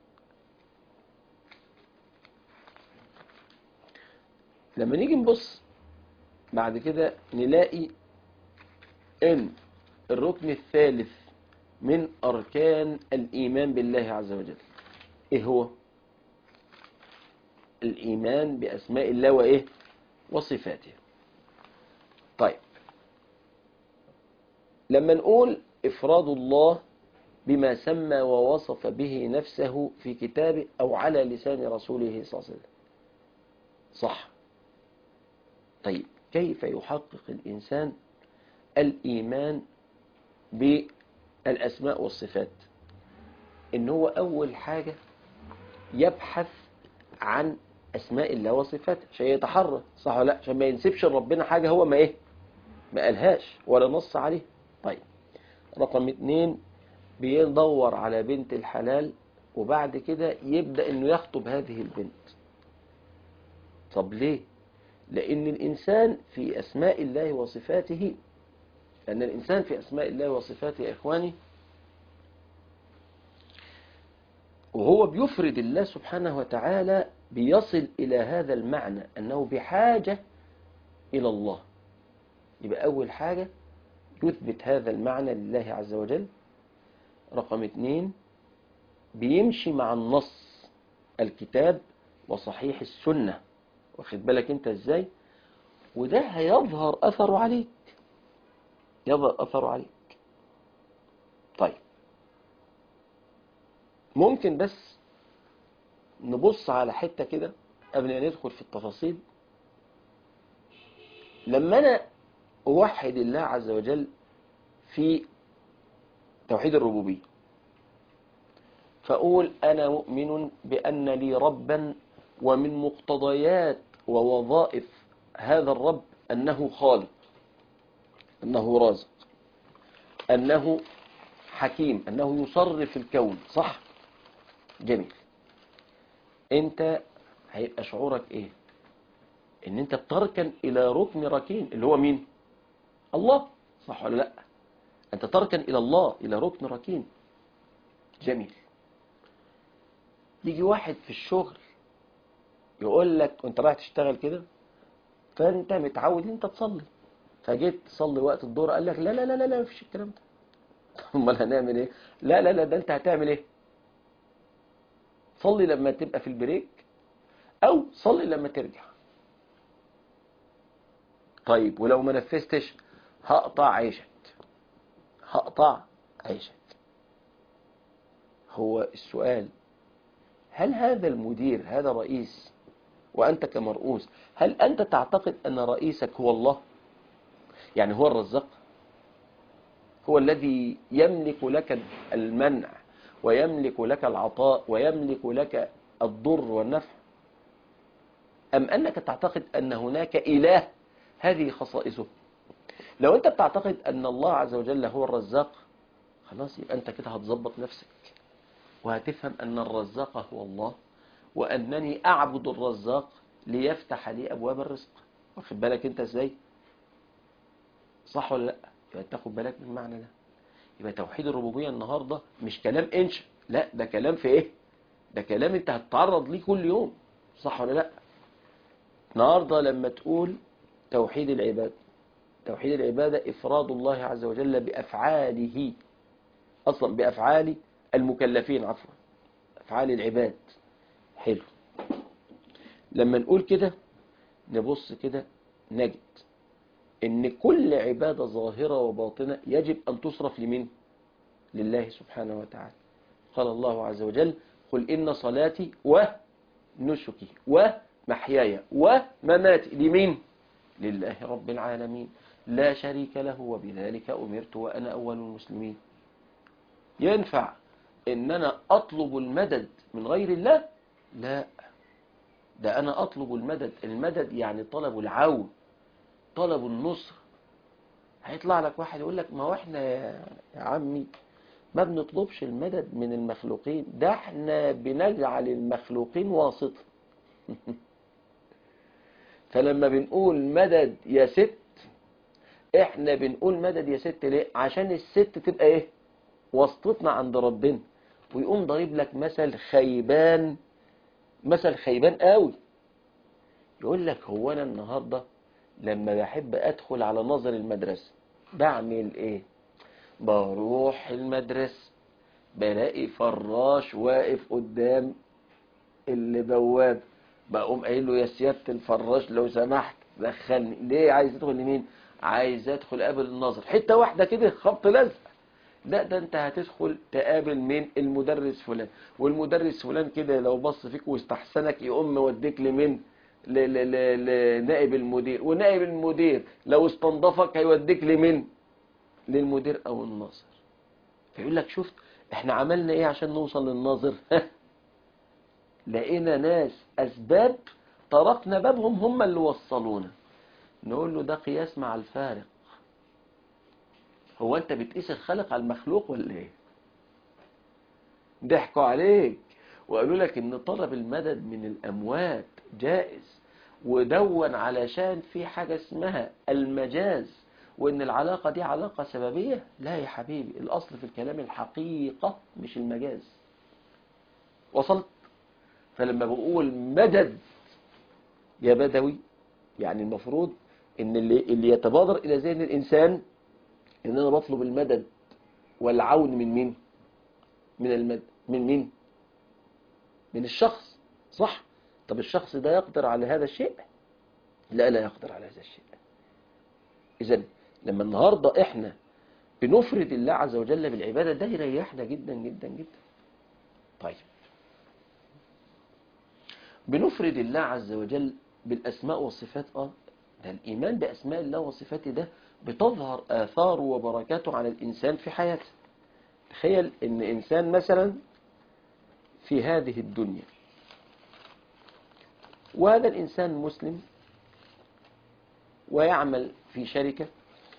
لما نيجي نبص بعد كده نلاقي ان الركن الثالث من أركان الإيمان بالله عز وجل إيه هو الإيمان بأسماء الله وإيه وصفاته طيب لما نقول إفراد الله بما سمى ووصف به نفسه في كتابه أو على لسان رسوله صلى الله عليه وسلم صح طيب كيف يحقق الإنسان الإيمان بالأسماء والصفات إن هو أول حاجة يبحث عن أسماء الله وصفاته عشان يتحرى صح ولا لا عشان ما ينسبش لربنا حاجة هو ما إيه ما قالهاش ولا نص عليه طيب رقم اتنين بيدور على بنت الحلال وبعد كده يبدأ انه يخطب هذه البنت طب ليه لان الانسان في اسماء الله وصفاته لأن الإنسان في أسماء الله وصفاته يا إخواني وهو بيفرد الله سبحانه وتعالى بيصل إلى هذا المعنى أنه بحاجة إلى الله يبقى أول حاجة يثبت هذا المعنى لله عز وجل رقم اثنين بيمشي مع النص الكتاب وصحيح السنة واخد بالك انت ازاي وده هيظهر أثره عليك يظهر أثره عليك طيب ممكن بس نبص على حتة كده قبل أن ندخل في التفاصيل لما أنا أوحد الله عز وجل في توحيد الربوبية فأقول أنا مؤمن بأن لي ربا ومن مقتضيات ووظائف هذا الرب أنه خالق أنه رازق أنه حكيم أنه يصرف الكون صح جميل أنت هيبقى شعورك إيه إن أنت بتركن إلى ركن ركين اللي هو مين الله صح ولا لا أنت تركن إلى الله إلى ركن ركين جميل يجي واحد في الشغل يقول لك وانت رايح تشتغل كده فانت متعود ان انت تصلي فجيت تصلي وقت الظهر قال لك لا لا لا لا لا مفيش الكلام ده امال هنعمل ايه لا لا لا ده انت هتعمل ايه صلي لما تبقى في البريك او صلي لما ترجع طيب ولو ما نفذتش هقطع عيشك هقطع عيشك هو السؤال هل هذا المدير هذا رئيس وأنت كمرؤوس هل أنت تعتقد أن رئيسك هو الله يعني هو الرزاق هو الذي يملك لك المنع ويملك لك العطاء ويملك لك الضر والنفع أم أنك تعتقد أن هناك إله هذه خصائصه لو أنت بتعتقد أن الله عز وجل هو الرزاق خلاص يبقى أنت كده هتظبط نفسك وهتفهم أن الرزاق هو الله وأنني أعبد الرزاق ليفتح لي أبواب الرزق واخد بالك أنت إزاي صح ولا لا يبقى تاخد بالك من المعنى ده يبقى توحيد الربوبية النهاردة مش كلام انشا لا ده كلام في ايه ده كلام انت هتتعرض ليه كل يوم صح ولا لا النهاردة لما تقول توحيد العباد توحيد العبادة إفراد الله عز وجل بأفعاله أصلا بأفعال المكلفين عفوا أفعال العباد حلو لما نقول كده نبص كده نجد ان كل عبادة ظاهرة وباطنة يجب ان تصرف لمين لله سبحانه وتعالى قال الله عز وجل قل ان صلاتي ونسكي ومحياي ومماتي لمين لله رب العالمين لا شريك له وبذلك أمرت وأنا أول المسلمين ينفع ان انا اطلب المدد من غير الله لا ده انا اطلب المدد المدد يعني طلب العون طلب النصر هيطلع لك واحد يقول لك ما هو احنا يا عمي ما بنطلبش المدد من المخلوقين ده احنا بنجعل المخلوقين واسطة فلما بنقول مدد يا ست احنا بنقول مدد يا ست ليه عشان الست تبقى ايه واسطتنا عند ربنا ويقوم ضريب لك مثل خيبان مثل خيبان قوي يقول لك هو انا النهارده لما بحب ادخل على نظر المدرسه بعمل ايه بروح المدرسه بلاقي فراش واقف قدام اللي بواب بقوم قايل له يا سياده الفراش لو سمحت دخلني ليه عايز تدخل لمين عايز ادخل قبل النظر حته واحده كده خبط لزق لا ده انت هتدخل تقابل مين المدرس فلان والمدرس فلان كده لو بص فيك واستحسنك يقوم موديك لمين لنائب المدير ونائب المدير لو استنضفك هيوديك لمين للمدير او الناظر فيقول لك شفت احنا عملنا ايه عشان نوصل للناظر لقينا ناس اسباب طرقنا بابهم هم اللي وصلونا نقول له ده قياس مع الفارق هو انت بتقيس الخلق على المخلوق ولا ايه ضحكوا عليك وقالوا لك ان طلب المدد من الاموات جائز ودون علشان في حاجة اسمها المجاز وإن العلاقة دي علاقة سببية لا يا حبيبي الأصل في الكلام الحقيقة مش المجاز وصلت فلما بقول مدد يا بدوي يعني المفروض ان اللي, اللي يتبادر الى ذهن الانسان ان انا بطلب المدد والعون من مين من المد من مين من الشخص صح طب الشخص ده يقدر على هذا الشيء لا لا يقدر على هذا الشيء اذا لما النهاردة احنا بنفرد الله عز وجل بالعبادة ده يريحنا جدا جدا جدا طيب بنفرد الله عز وجل بالأسماء والصفات اه ده الإيمان بأسماء الله وصفاته ده بتظهر آثاره وبركاته على الإنسان في حياته تخيل إن إنسان مثلا في هذه الدنيا وهذا الإنسان مسلم ويعمل في شركة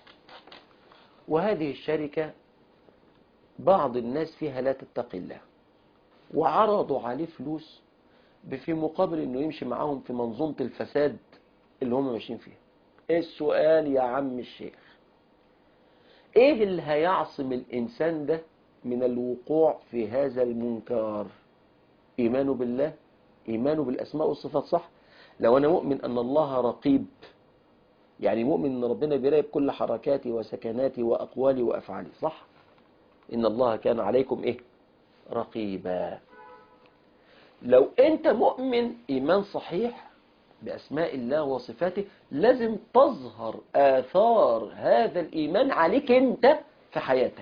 وهذه الشركة بعض الناس فيها لا تتقي الله وعرضوا عليه فلوس في مقابل انه يمشي معاهم في منظومة الفساد اللي هم ماشيين فيها ايه السؤال يا عم الشيخ ايه اللي هيعصم الانسان ده من الوقوع في هذا المنكر ايمانه بالله ايمانه بالاسماء والصفات صح لو انا مؤمن ان الله رقيب يعني مؤمن ان ربنا بيراقب كل حركاتي وسكناتي واقوالي وافعالي صح ان الله كان عليكم ايه رقيبا لو انت مؤمن ايمان صحيح باسماء الله وصفاته لازم تظهر اثار هذا الايمان عليك انت في حياتك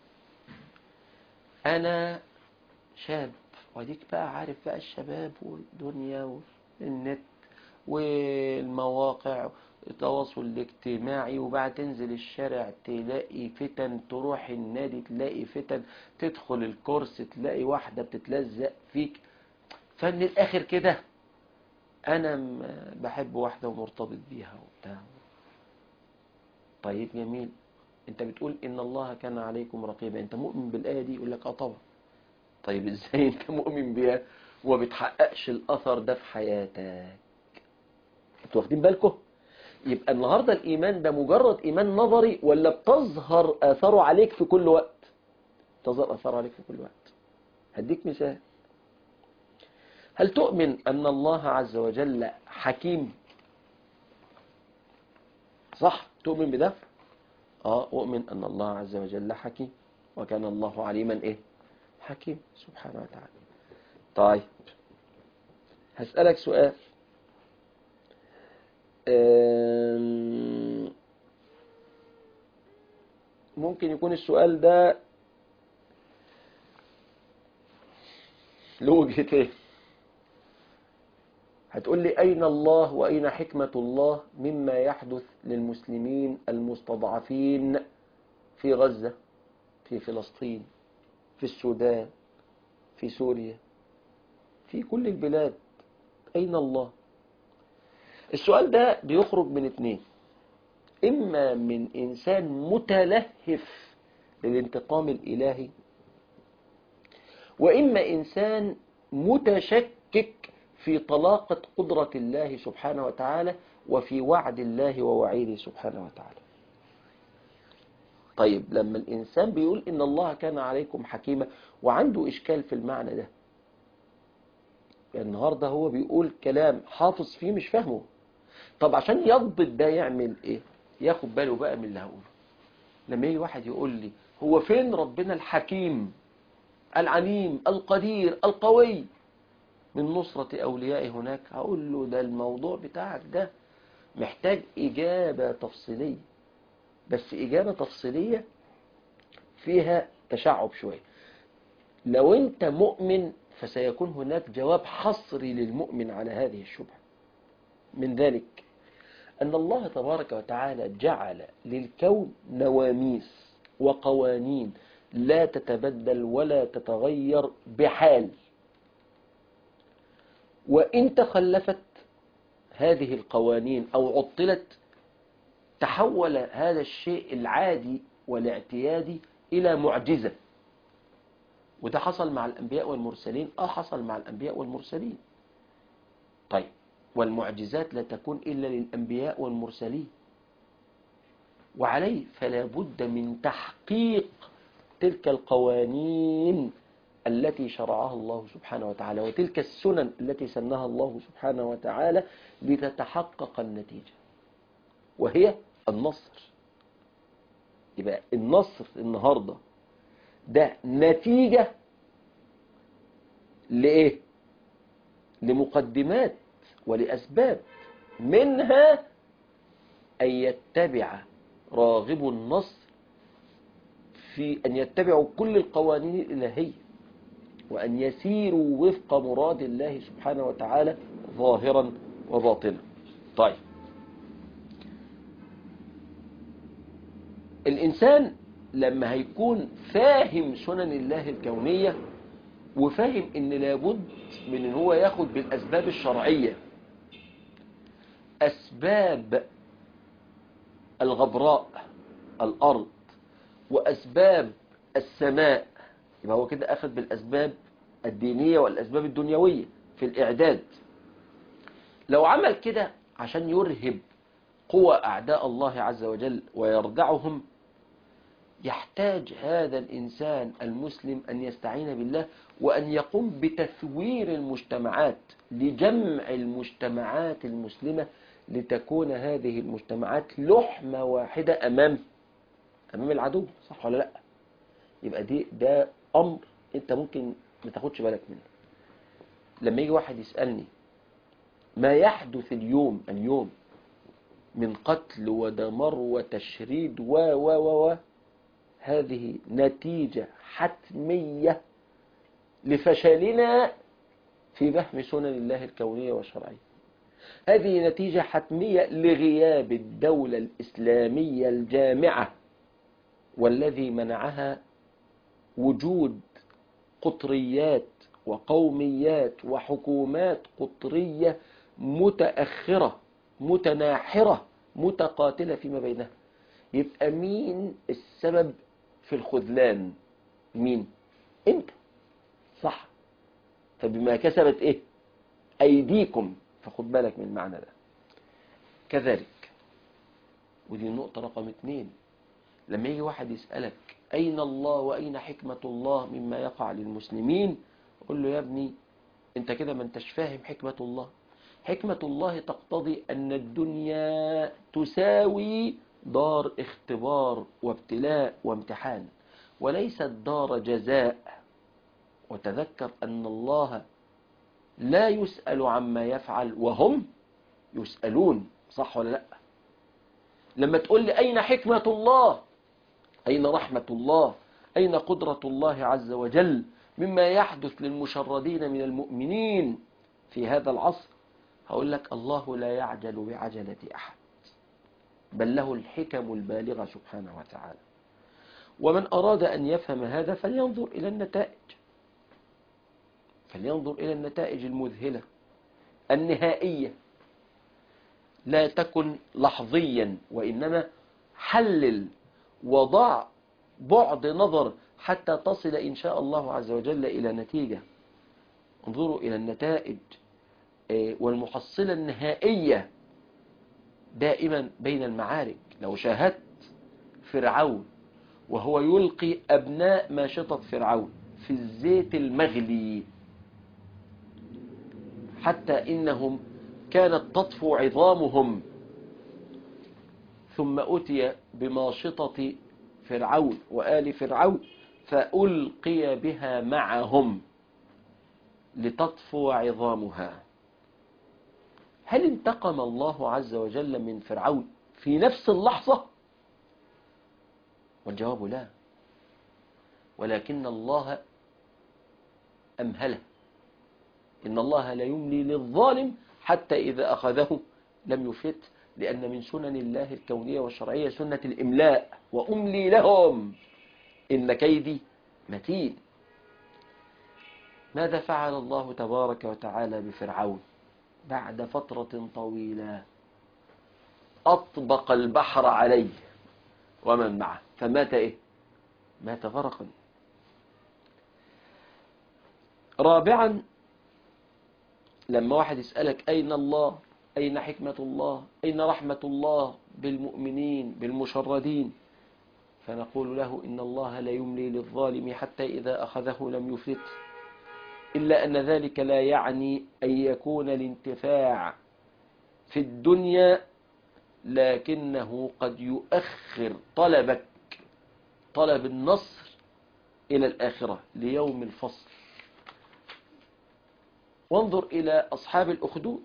انا شاب وديك بقى عارف بقى الشباب والدنيا والنت والمواقع التواصل الاجتماعي وبعد تنزل الشارع تلاقي فتن تروح النادي تلاقي فتن تدخل الكورس تلاقي واحدة بتتلزق فيك فمن الاخر كده انا بحب واحدة ومرتبط بيها وبتاع طيب جميل انت بتقول ان الله كان عليكم رقيبا انت مؤمن بالآية دي يقول لك اه طبعا طيب ازاي انت مؤمن بيها وما بتحققش الاثر ده في حياتك انتوا واخدين بالكم يبقى النهاردة الايمان ده مجرد ايمان نظري ولا بتظهر اثاره عليك في كل وقت تظهر اثاره عليك في كل وقت هديك مثال هل تؤمن أن الله عز وجل حكيم صح تؤمن بده آه أؤمن أن الله عز وجل حكيم وكان الله عليما إيه حكيم سبحانه وتعالى طيب هسألك سؤال ممكن يكون السؤال ده له وجهتين هتقول لي أين الله وأين حكمة الله مما يحدث للمسلمين المستضعفين في غزة في فلسطين في السودان في سوريا في كل البلاد أين الله السؤال ده بيخرج من اتنين إما من إنسان متلهف للانتقام الإلهي وإما إنسان متشكك في طلاقة قدرة الله سبحانه وتعالى وفي وعد الله ووعيده سبحانه وتعالى طيب لما الإنسان بيقول إن الله كان عليكم حكيما وعنده إشكال في المعنى ده يعني النهاردة هو بيقول كلام حافظ فيه مش فاهمه طب عشان يضبط ده يعمل إيه ياخد باله بقى من اللي هقوله لما يجي واحد يقول لي هو فين ربنا الحكيم العليم القدير القوي من نصرة أوليائي هناك هقول له ده الموضوع بتاعك ده محتاج إجابة تفصيلية بس إجابة تفصيلية فيها تشعب شوية لو أنت مؤمن فسيكون هناك جواب حصري للمؤمن على هذه الشبهة من ذلك أن الله تبارك وتعالى جعل للكون نواميس وقوانين لا تتبدل ولا تتغير بحال وإن تخلفت هذه القوانين أو عطلت تحول هذا الشيء العادي والاعتيادي إلى معجزة وده حصل مع الأنبياء والمرسلين آه حصل مع الأنبياء والمرسلين طيب والمعجزات لا تكون إلا للأنبياء والمرسلين وعليه فلا بد من تحقيق تلك القوانين التي شرعها الله سبحانه وتعالى وتلك السنن التي سنها الله سبحانه وتعالى لتتحقق النتيجة وهي النصر يبقى النصر النهاردة ده نتيجة لإيه لمقدمات ولأسباب منها أن يتبع راغب النصر في أن يتبعوا كل القوانين الإلهية وأن يسيروا وفق مراد الله سبحانه وتعالى ظاهرا وباطنا طيب الإنسان لما هيكون فاهم سنن الله الكونية وفاهم ان لابد من ان هو ياخد بالاسباب الشرعية اسباب الغبراء الارض واسباب السماء يبقى هو كده اخذ بالاسباب الدينية والاسباب الدنيوية في الاعداد لو عمل كده عشان يرهب قوى اعداء الله عز وجل ويردعهم يحتاج هذا الإنسان المسلم أن يستعين بالله وأن يقوم بتثوير المجتمعات لجمع المجتمعات المسلمة لتكون هذه المجتمعات لحمة واحدة أمام أمام العدو صح ولا لا يبقى دي ده أمر أنت ممكن ما تاخدش بالك منه لما يجي واحد يسألني ما يحدث اليوم اليوم من قتل ودمر وتشريد و و و و هذه نتيجة حتمية لفشلنا في فهم سنن الله الكونية والشرعية هذه نتيجة حتمية لغياب الدولة الإسلامية الجامعة والذي منعها وجود قطريات وقوميات وحكومات قطرية متأخرة متناحرة متقاتلة فيما بينها يبقى مين السبب في الخذلان مين انت صح فبما كسبت ايه ايديكم فخد بالك من المعنى ده كذلك ودي النقطة رقم اتنين لما يجي واحد يسألك أين الله وأين حكمة الله مما يقع للمسلمين قل له يا ابني انت كده ما انتش فاهم حكمة الله حكمة الله تقتضي أن الدنيا تساوي دار اختبار وابتلاء وامتحان وليست دار جزاء وتذكر أن الله لا يسأل عما يفعل وهم يسألون صح ولا لا لما تقول لي أين حكمة الله أين رحمة الله أين قدرة الله عز وجل مما يحدث للمشردين من المؤمنين في هذا العصر هقول لك الله لا يعجل بعجلة أحد بل له الحكم البالغة سبحانه وتعالى ومن أراد أن يفهم هذا فلينظر إلى النتائج فلينظر إلى النتائج المذهلة النهائية لا تكن لحظيا وإنما حلل وضع بعد نظر حتى تصل إن شاء الله عز وجل إلى نتيجة انظروا إلى النتائج والمحصلة النهائية دائما بين المعارك لو شاهدت فرعون وهو يلقي أبناء ماشطة فرعون في الزيت المغلي حتى إنهم كانت تطفو عظامهم ثم أتي بماشطة فرعون وآل فرعون فألقي بها معهم لتطفو عظامها هل انتقم الله عز وجل من فرعون في نفس اللحظة والجواب لا ولكن الله أمهله إن الله لا يملي للظالم حتى إذا أخذه لم يفت لأن من سنن الله الكونية والشرعية سنة الإملاء وأملي لهم إن كيدي متين ماذا فعل الله تبارك وتعالى بفرعون بعد فترة طويلة أطبق البحر عليه ومن معه فمات إيه مات غرقا رابعا لما واحد يسألك أين الله أين حكمة الله أين رحمة الله بالمؤمنين بالمشردين فنقول له إن الله لا يملي للظالم حتى إذا أخذه لم يفلته إلا أن ذلك لا يعني أن يكون الانتفاع في الدنيا لكنه قد يؤخر طلبك طلب النصر إلى الآخرة ليوم الفصل وانظر إلى أصحاب الأخدود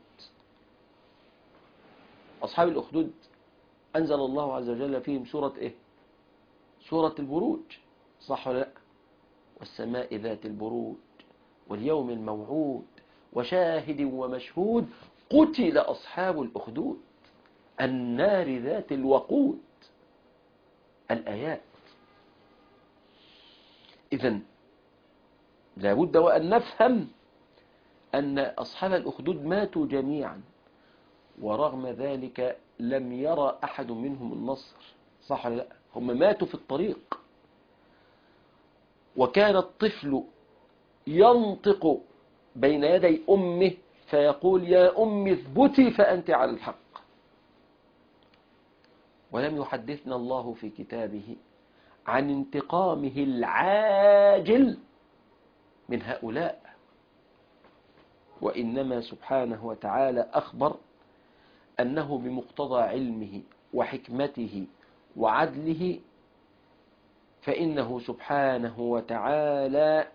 أصحاب الأخدود أنزل الله عز وجل فيهم سورة إيه سورة البروج صح ولا لا والسماء ذات البروج واليوم الموعود وشاهد ومشهود قتل أصحاب الأخدود النار ذات الوقود الآيات إذا لابد وأن نفهم أن أصحاب الأخدود ماتوا جميعا ورغم ذلك لم يرى أحد منهم النصر صح ولا لا هم ماتوا في الطريق وكان الطفل ينطق بين يدي أمه فيقول يا أم اثبتي فأنت على الحق ولم يحدثنا الله في كتابه عن انتقامه العاجل من هؤلاء وإنما سبحانه وتعالى أخبر أنه بمقتضى علمه وحكمته وعدله فإنه سبحانه وتعالى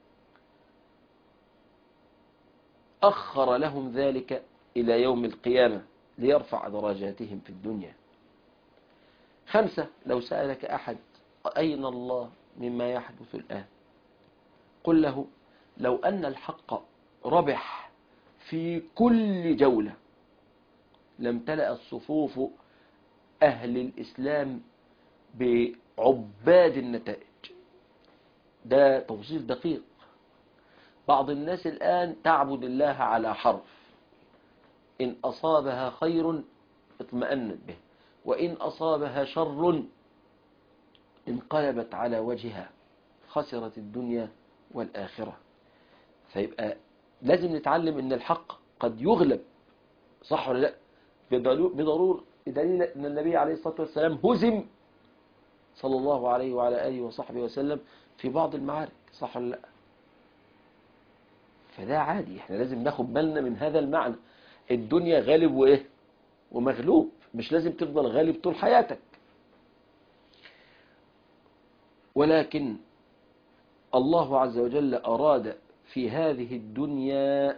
أخر لهم ذلك إلى يوم القيامة ليرفع درجاتهم في الدنيا خمسة لو سألك أحد أين الله مما يحدث الآن قل له لو أن الحق ربح في كل جولة لم تلأ الصفوف أهل الإسلام بعباد النتائج ده توصيف دقيق بعض الناس الآن تعبد الله على حرف إن أصابها خير اطمأنت به وإن أصابها شر انقلبت على وجهها خسرت الدنيا والآخرة فيبقى لازم نتعلم ان الحق قد يغلب صح ولا لا بضرور بدليل ان النبي عليه الصلاة والسلام هزم صلى الله عليه وعلى آله وصحبه وسلم في بعض المعارك صح ولا لا فده عادي احنا لازم ناخد بالنا من هذا المعنى الدنيا غالب وايه ومغلوب مش لازم تفضل غالب طول حياتك ولكن الله عز وجل أراد في هذه الدنيا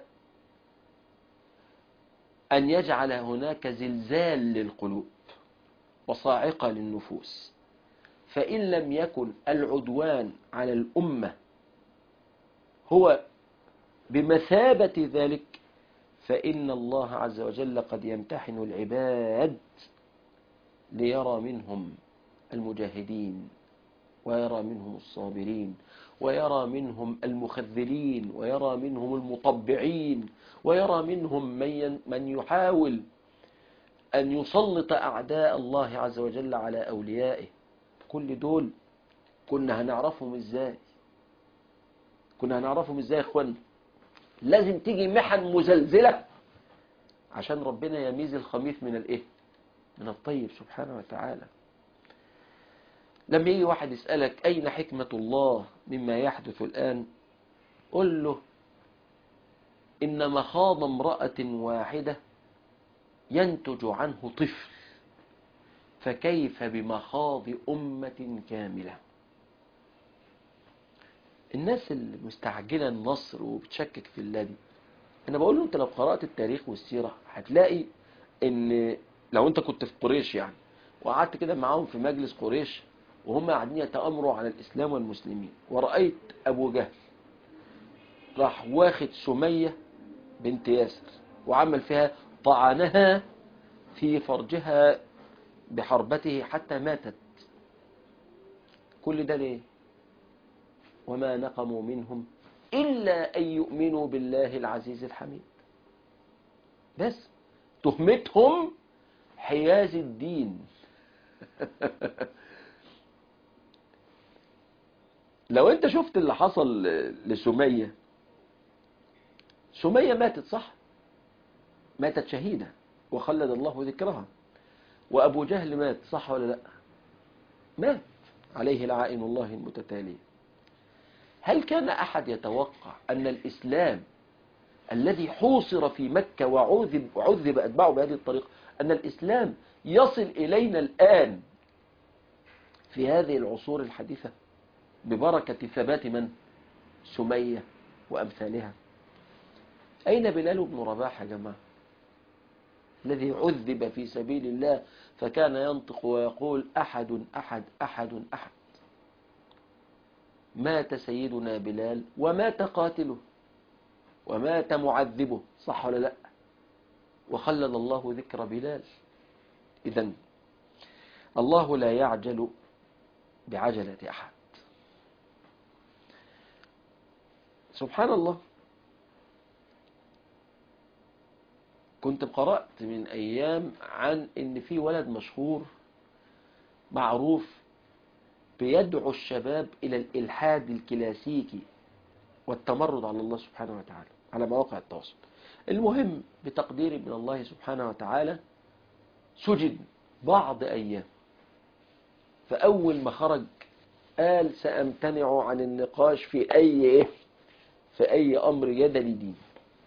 أن يجعل هناك زلزال للقلوب وصاعقة للنفوس فإن لم يكن العدوان على الأمة هو بمثابة ذلك فإن الله عز وجل قد يمتحن العباد ليرى منهم المجاهدين ويرى منهم الصابرين ويرى منهم المخذلين ويرى منهم المطبعين ويرى منهم من من يحاول أن يسلط أعداء الله عز وجل على أوليائه كل دول كنا هنعرفهم إزاي كنا هنعرفهم إزاي يا إخوان لازم تيجي محن مزلزلة عشان ربنا يميز الخميث من الإيه من الطيب سبحانه وتعالى لما يجي واحد يسألك أين حكمة الله مما يحدث الآن قل له إن مخاض امرأة واحدة ينتج عنه طفل فكيف بمخاض أمة كاملة الناس اللي مستعجلة النصر وبتشكك في الله دي أنا بقول له أنت لو قرأت التاريخ والسيرة هتلاقي إن لو أنت كنت في قريش يعني وقعدت كده معاهم في مجلس قريش وهم قاعدين يتأمروا على الإسلام والمسلمين ورأيت أبو جهل راح واخد سمية بنت ياسر وعمل فيها طعنها في فرجها بحربته حتى ماتت كل ده ليه وما نقموا منهم إلا أن يؤمنوا بالله العزيز الحميد بس تهمتهم حياز الدين لو انت شفت اللي حصل لسمية سمية ماتت صح ماتت شهيدة وخلد الله ذكرها وأبو جهل مات صح ولا لا مات عليه لعائن الله المتتالية هل كان أحد يتوقع أن الإسلام الذي حوصر في مكة وعذب, وعذب أتباعه بهذه الطريقة أن الإسلام يصل إلينا الآن في هذه العصور الحديثة ببركة ثبات من سمية وأمثالها أين بلال بن رباح يا جماعة الذي عذب في سبيل الله فكان ينطق ويقول أحد أحد أحد أحد مات سيدنا بلال ومات قاتله ومات معذبه صح ولا لا وخلد الله ذكر بلال إذا الله لا يعجل بعجلة أحد سبحان الله كنت قرأت من أيام عن إن في ولد مشهور معروف بيدعو الشباب إلى الإلحاد الكلاسيكي والتمرد على الله سبحانه وتعالى على مواقع التواصل المهم بتقدير من الله سبحانه وتعالى سجن بعض أيام فأول ما خرج قال سأمتنع عن النقاش في أي في أي أمر يدني دين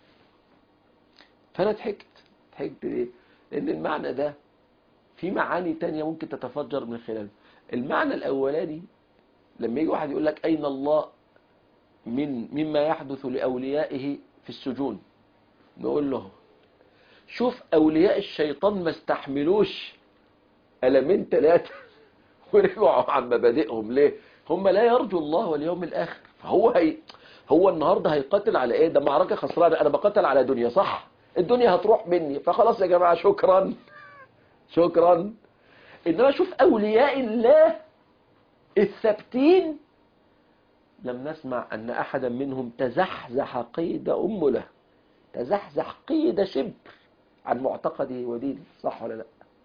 فأنا ضحكت ضحكت ليه؟ لأن المعنى ده في معاني تانية ممكن تتفجر من خلاله المعنى الأولاني لما يجي واحد يقول لك أين الله من مما يحدث لأوليائه في السجون نقول له شوف أولياء الشيطان ما استحملوش ألمين ثلاثة ورجعوا عن مبادئهم ليه هم لا يرجوا الله واليوم الآخر فهو هي هو النهاردة هيقاتل على ايه ده معركة خسرانة انا بقاتل على دنيا صح الدنيا هتروح مني فخلاص يا جماعة شكرا شكرا انما شوف اولياء الله الثابتين لم نسمع ان احدا منهم تزحزح قيد ام له تزحزح قيد شبر عن معتقده ودينه صح ولا لا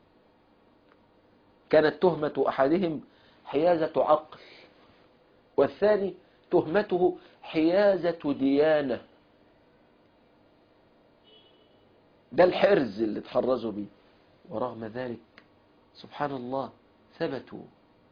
كانت تهمة احدهم حيازة عقل والثاني تهمته حيازة ديانة ده الحرز اللي اتحرزوا بيه ورغم ذلك سبحان الله ثبتوا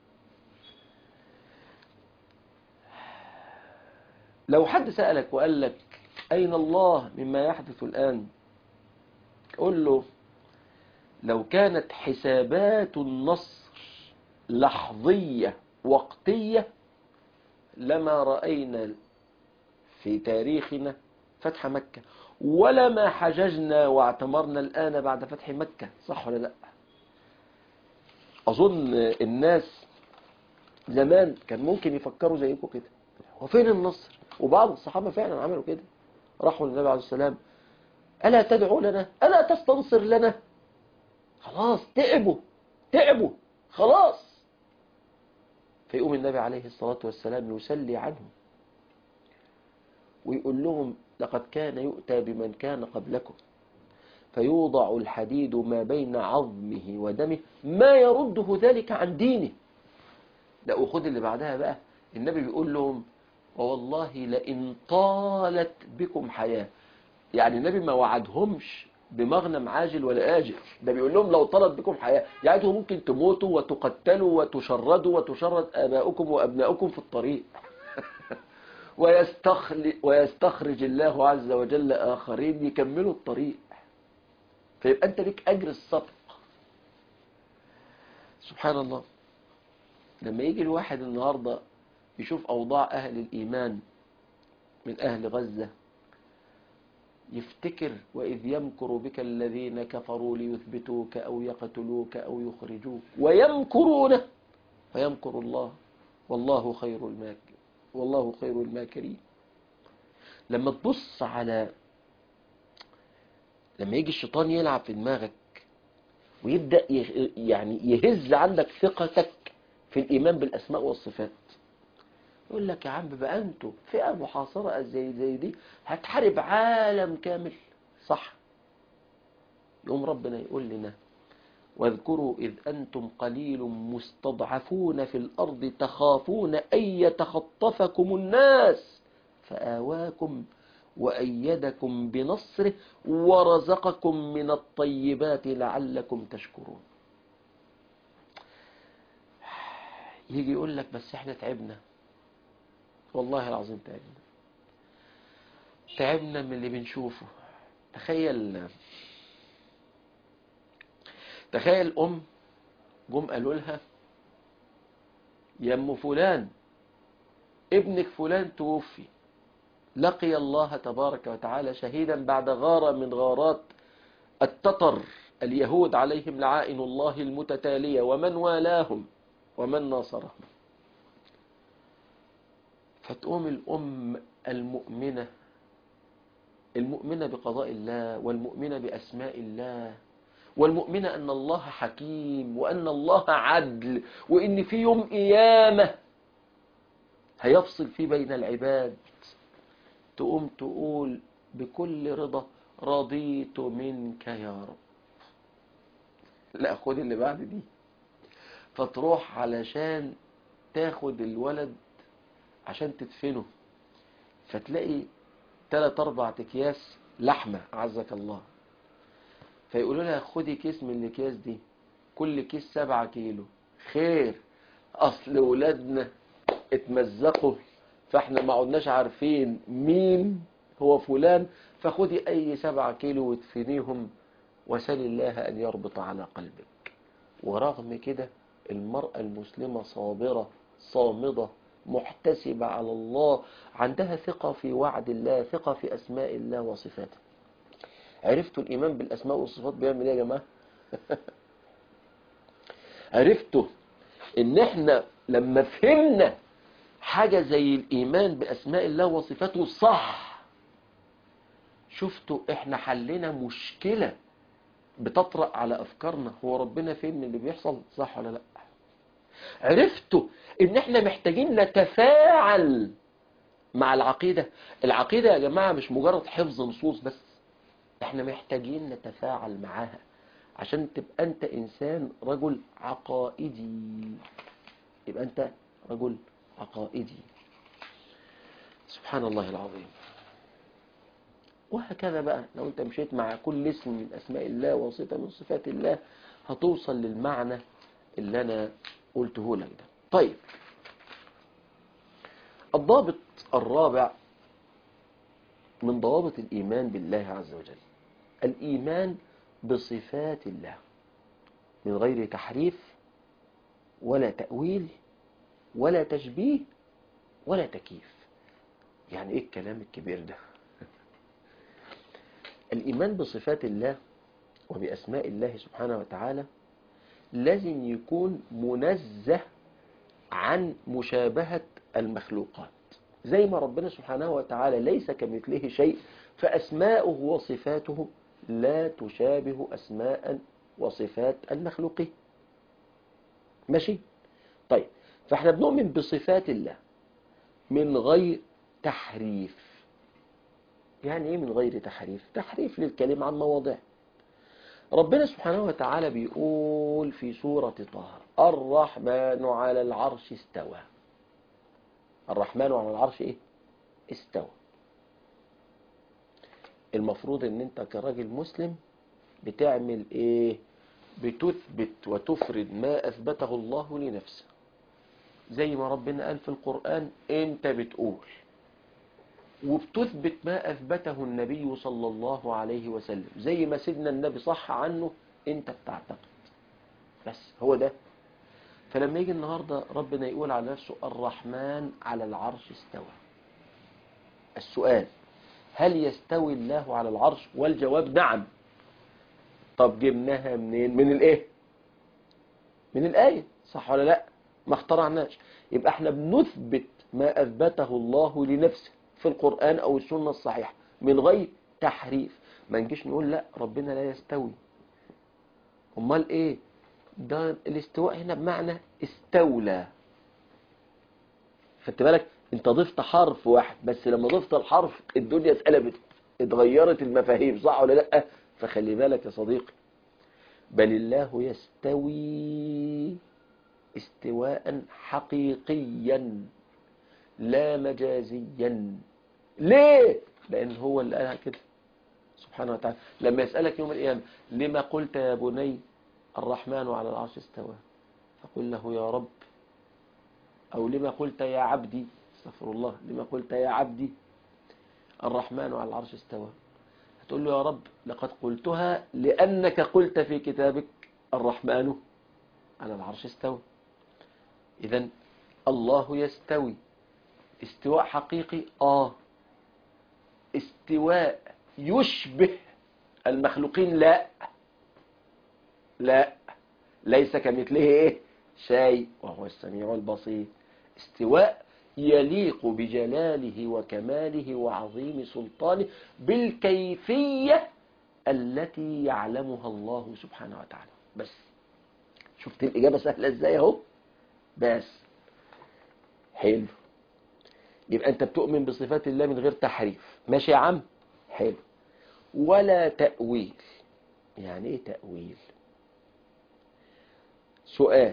لو حد سألك وقال لك أين الله مما يحدث الآن قل له لو كانت حسابات النصر لحظية وقتية لما رأينا في تاريخنا فتح مكة ولا ما حججنا واعتمرنا الآن بعد فتح مكة صح ولا لا أظن الناس زمان كان ممكن يفكروا زيكم كده وفين النصر وبعض الصحابة فعلا عملوا كده راحوا للنبي عليه السلام ألا تدعو لنا ألا تستنصر لنا خلاص تعبوا تعبوا خلاص فيقوم النبي عليه الصلاة والسلام يسلي عنهم ويقول لهم لقد كان يؤتى بمن كان قبلكم فيوضع الحديد ما بين عظمه ودمه ما يرده ذلك عن دينه لا وخد اللي بعدها بقى النبي بيقول لهم ووالله لئن طالت بكم حياة يعني النبي ما وعدهمش بمغنم عاجل ولا آجل ده بيقول لهم لو طالت بكم حياة يعني انتوا ممكن تموتوا وتقتلوا وتشردوا وتشرد آباؤكم وأبناؤكم في الطريق ويستخرج, ويستخرج الله عز وجل آخرين يكملوا الطريق فيبقى أنت ليك أجر الصدق سبحان الله لما يجي الواحد النهاردة يشوف أوضاع أهل الإيمان من أهل غزة يفتكر وإذ يمكر بك الذين كفروا ليثبتوك أو يقتلوك أو يخرجوك ويمكرون ويمكر الله والله خير الماكر والله خير الماكرين لما تبص على لما يجي الشيطان يلعب في دماغك ويبدأ يعني يهز عندك ثقتك في الإيمان بالأسماء والصفات يقول لك يا عم بقى انتوا فئة محاصرة زي زي دي هتحارب عالم كامل صح يقوم ربنا يقول لنا واذكروا إذ أنتم قليل مستضعفون في الأرض تخافون أن يتخطفكم الناس فآواكم وأيدكم بنصره ورزقكم من الطيبات لعلكم تشكرون يجي يقول لك بس احنا تعبنا والله العظيم تعبنا تعبنا من اللي بنشوفه تخيل تخيل أم جم قالوا لها يا ام فلان ابنك فلان توفي لقي الله تبارك وتعالى شهيدا بعد غارة من غارات التتر اليهود عليهم لعائن الله المتتالية ومن والاهم ومن ناصرهم فتقوم الأم المؤمنة المؤمنة بقضاء الله والمؤمنة بأسماء الله والمؤمنة أن الله حكيم وأن الله عدل وإن في يوم قيامة هيفصل فيه بين العباد تقوم تقول بكل رضا رضيت منك يا رب لا خد اللي بعد دي فتروح علشان تاخد الولد عشان تدفنه فتلاقي تلات اربع اكياس لحمة عزك الله فيقولوا لها خدي كيس من الاكياس دي كل كيس سبعة كيلو خير اصل ولادنا اتمزقوا فاحنا ما عدناش عارفين مين هو فلان فخدي اي سبعة كيلو وادفنيهم وسل الله ان يربط على قلبك ورغم كده المرأة المسلمة صابرة صامدة محتسبة على الله عندها ثقة في وعد الله ثقة في أسماء الله وصفاته عرفتوا الإيمان بالأسماء والصفات بيعمل إيه يا جماعة عرفتوا إن إحنا لما فهمنا حاجة زي الإيمان بأسماء الله وصفاته صح شفتوا إحنا حلنا مشكلة بتطرأ على أفكارنا هو ربنا فين من اللي بيحصل صح ولا لأ عرفتوا ان احنا محتاجين نتفاعل مع العقيدة العقيدة يا جماعة مش مجرد حفظ نصوص بس احنا محتاجين نتفاعل معاها عشان تبقى انت انسان رجل عقائدي يبقى انت رجل عقائدي سبحان الله العظيم وهكذا بقى لو انت مشيت مع كل اسم من اسماء الله وصفة من صفات الله هتوصل للمعنى اللي انا قلته لك ده طيب الضابط الرابع من ضوابط الإيمان بالله عز وجل الإيمان بصفات الله من غير تحريف ولا تأويل ولا تشبيه ولا تكييف يعني ايه الكلام الكبير ده الإيمان بصفات الله وبأسماء الله سبحانه وتعالى لازم يكون منزه عن مشابهة المخلوقات زي ما ربنا سبحانه وتعالى ليس كمثله شيء فأسماؤه وصفاته لا تشابه أسماء وصفات المخلوقين ماشي طيب فاحنا بنؤمن بصفات الله من غير تحريف يعني ايه من غير تحريف تحريف للكلمة عن مواضعه ربنا سبحانه وتعالى بيقول في سورة طه الرحمن على العرش استوى الرحمن على العرش ايه استوى المفروض ان انت كراجل مسلم بتعمل ايه بتثبت وتفرد ما اثبته الله لنفسه زي ما ربنا قال في القرآن انت بتقول وبتثبت ما أثبته النبي صلى الله عليه وسلم زي ما سيدنا النبي صح عنه انت بتعتقد بس هو ده فلما يجي النهاردة ربنا يقول على نفسه الرحمن على العرش استوى السؤال هل يستوي الله على العرش والجواب نعم طب جبناها منين من الايه من الآية صح ولا لا ما اخترعناش يبقى احنا بنثبت ما أثبته الله لنفسه في القرآن أو السنة الصحيحة من غير تحريف ما نجيش نقول لا ربنا لا يستوي امال ايه ده الاستواء هنا بمعنى استولى خدت بالك انت ضفت حرف واحد بس لما ضفت الحرف الدنيا اتقلبت اتغيرت المفاهيم صح ولا لا فخلي بالك يا صديقي بل الله يستوي استواء حقيقيا لا مجازيا ليه لأن هو اللي قالها كده سبحانه وتعالى لما يسألك يوم القيامة لما قلت يا بني الرحمن على العرش استوى فقل له يا رب أو لما قلت يا عبدي استغفر الله لما قلت يا عبدي الرحمن على العرش استوى هتقول له يا رب لقد قلتها لأنك قلت في كتابك الرحمن على العرش استوى إذا الله يستوي استواء حقيقي آه استواء يشبه المخلوقين لا لا ليس كمثله ايه شيء وهو السميع البصير استواء يليق بجلاله وكماله وعظيم سلطانه بالكيفية التي يعلمها الله سبحانه وتعالى بس شفت الإجابة سهلة ازاي اهو بس حلو يبقى انت بتؤمن بصفات الله من غير تحريف ماشي يا عم حلو ولا تأويل يعني ايه تأويل سؤال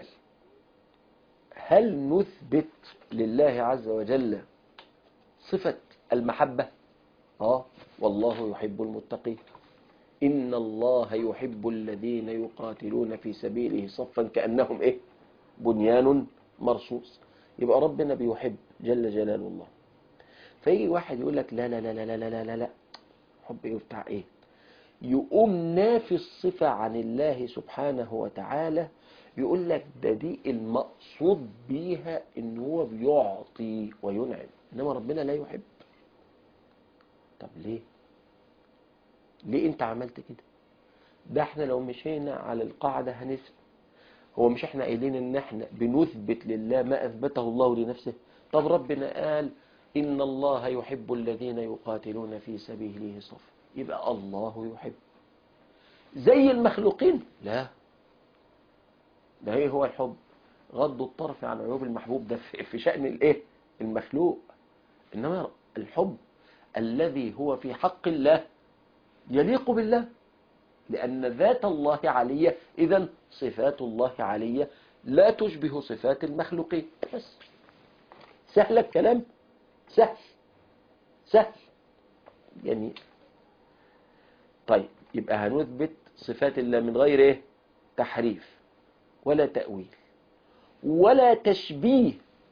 هل نثبت لله عز وجل صفة المحبة اه والله يحب المتقين إن الله يحب الذين يقاتلون في سبيله صفا كأنهم إيه بنيان مرصوص يبقى ربنا بيحب جل جلال الله فيجي واحد يقول لك لا لا لا لا لا لا لا لا حب ايه بتاع ايه يقوم نافي الصفة عن الله سبحانه وتعالى يقول لك ده دي المقصود بيها ان هو بيعطي وينعم انما ربنا لا يحب طب ليه ليه انت عملت كده ده احنا لو مشينا على القاعدة هنسأل هو مش احنا قايلين ان احنا بنثبت لله ما اثبته الله لنفسه طب ربنا قال ان الله يحب الذين يقاتلون في سبيله صف يبقى الله يحب زي المخلوقين لا ده ايه هو الحب غض الطرف عن عيوب المحبوب ده في شأن الايه المخلوق انما الحب الذي هو في حق الله يليق بالله لأن ذات الله علية إذا صفات الله علية لا تشبه صفات المخلوقين بس سهل الكلام سهل سهل جميل طيب يبقى هنثبت صفات الله من غير ايه تحريف ولا تأويل ولا تشبيه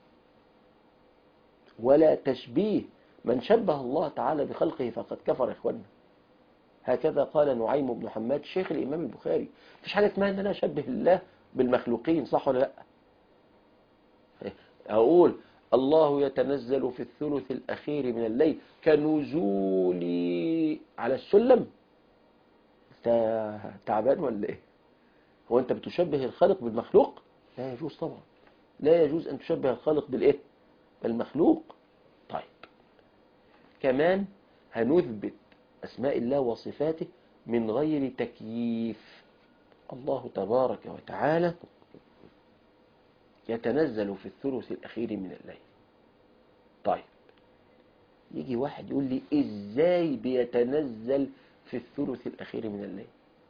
ولا تشبيه من شبه الله تعالى بخلقه فقد كفر إخواننا هكذا قال نعيم بن حماد شيخ الإمام البخاري مفيش حاجة اسمها أن أنا أشبه الله بالمخلوقين صح ولا لا أقول الله يتنزل في الثلث الأخير من الليل كنزولي على السلم تعبان ولا إيه هو أنت بتشبه الخالق بالمخلوق لا يجوز طبعا لا يجوز أن تشبه الخالق بالإيه بالمخلوق طيب كمان هنثبت أسماء الله وصفاته من غير تكييف الله تبارك وتعالى يتنزل في الثلث الأخير من الليل طيب يجي واحد يقول لي إزاي بيتنزل في الثلث الأخير من الليل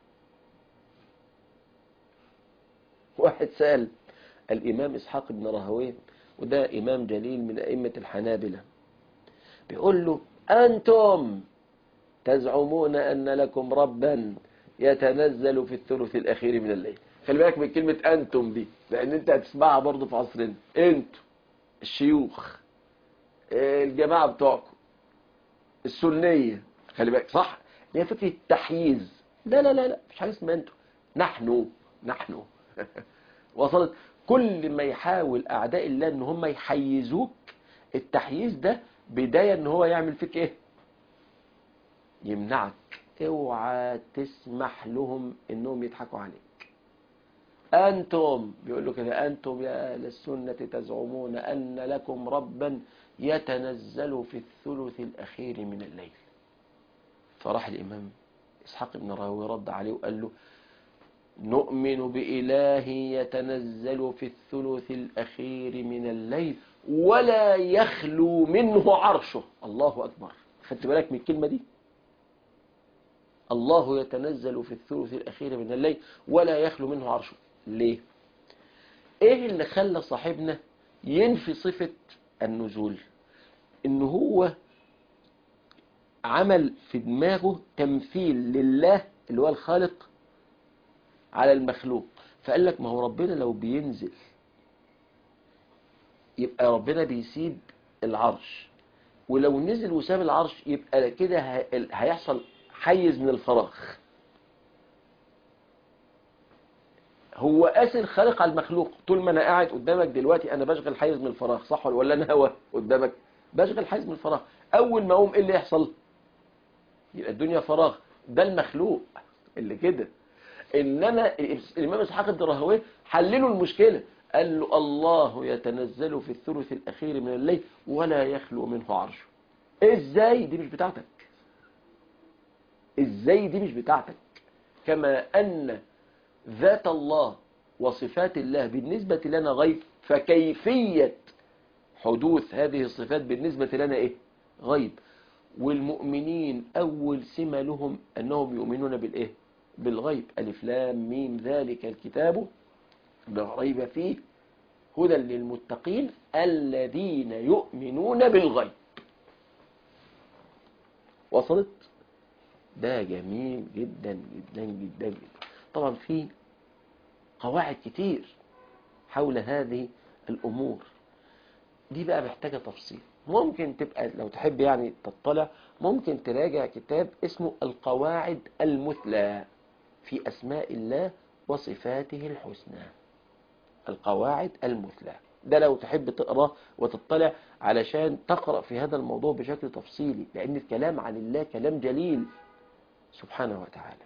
واحد سأل الإمام إسحاق بن راهويه وده إمام جليل من أئمة الحنابلة بيقول له أنتم تزعمون أن لكم ربا يتنزل في الثلث الأخير من الليل خلي بالك من كلمة أنتم دي لأن أنت هتسمعها برضه في عصرنا أنتم الشيوخ الجماعة بتوعكم السنية خلي بالك صح هي فكرة تحييز لا لا لا لا مش حاجة اسمها أنتم نحن نحن وصلت كل ما يحاول أعداء الله أن هم يحيزوك التحييز ده بداية أن هو يعمل فيك إيه يمنعك اوعى تسمح لهم انهم يضحكوا عليك انتم بيقول له كده انتم يا اهل السنه تزعمون ان لكم ربا يتنزل في الثلث الاخير من الليل فراح الامام اسحاق بن راهوي رد عليه وقال له نؤمن بإله يتنزل في الثلث الأخير من الليل ولا يخلو منه عرشه الله أكبر خدت بالك من الكلمة دي الله يتنزل في الثلث الأخير من الليل ولا يخلو منه عرشه ليه ايه اللي خلى صاحبنا ينفي صفة النزول ان هو عمل في دماغه تمثيل لله اللي هو الخالق على المخلوق فقال لك ما هو ربنا لو بينزل يبقى ربنا بيسيب العرش ولو نزل وساب العرش يبقى كده ه- هيحصل حيز من الفراغ هو قاس الخالق على المخلوق طول ما انا قاعد قدامك دلوقتي انا بشغل حيز من الفراغ صح ولا انا هوا قدامك بشغل حيز من الفراغ اول ما اقوم ايه اللي يحصل يبقى الدنيا فراغ ده المخلوق اللي كده انما الامام اسحاق بن راهويه حللوا المشكله قال له الله يتنزل في الثلث الاخير من الليل ولا يخلو منه عرشه ازاي دي مش بتاعتك ازاي دي مش بتاعتك كما ان ذات الله وصفات الله بالنسبة لنا غيب فكيفية حدوث هذه الصفات بالنسبة لنا ايه غيب والمؤمنين اول سمة لهم انهم يؤمنون بالايه بالغيب الف لام ميم ذلك الكتاب لا ريب فيه هدى للمتقين الذين يؤمنون بالغيب وصلت ده جميل جدا جدا جدا جدا طبعا في قواعد كتير حول هذه الأمور دي بقى محتاجة تفصيل ممكن تبقى لو تحب يعني تطلع ممكن تراجع كتاب اسمه القواعد المثلى في أسماء الله وصفاته الحسنى القواعد المثلى ده لو تحب تقراه وتطلع علشان تقرأ في هذا الموضوع بشكل تفصيلي لأن الكلام عن الله كلام جليل سبحانه وتعالى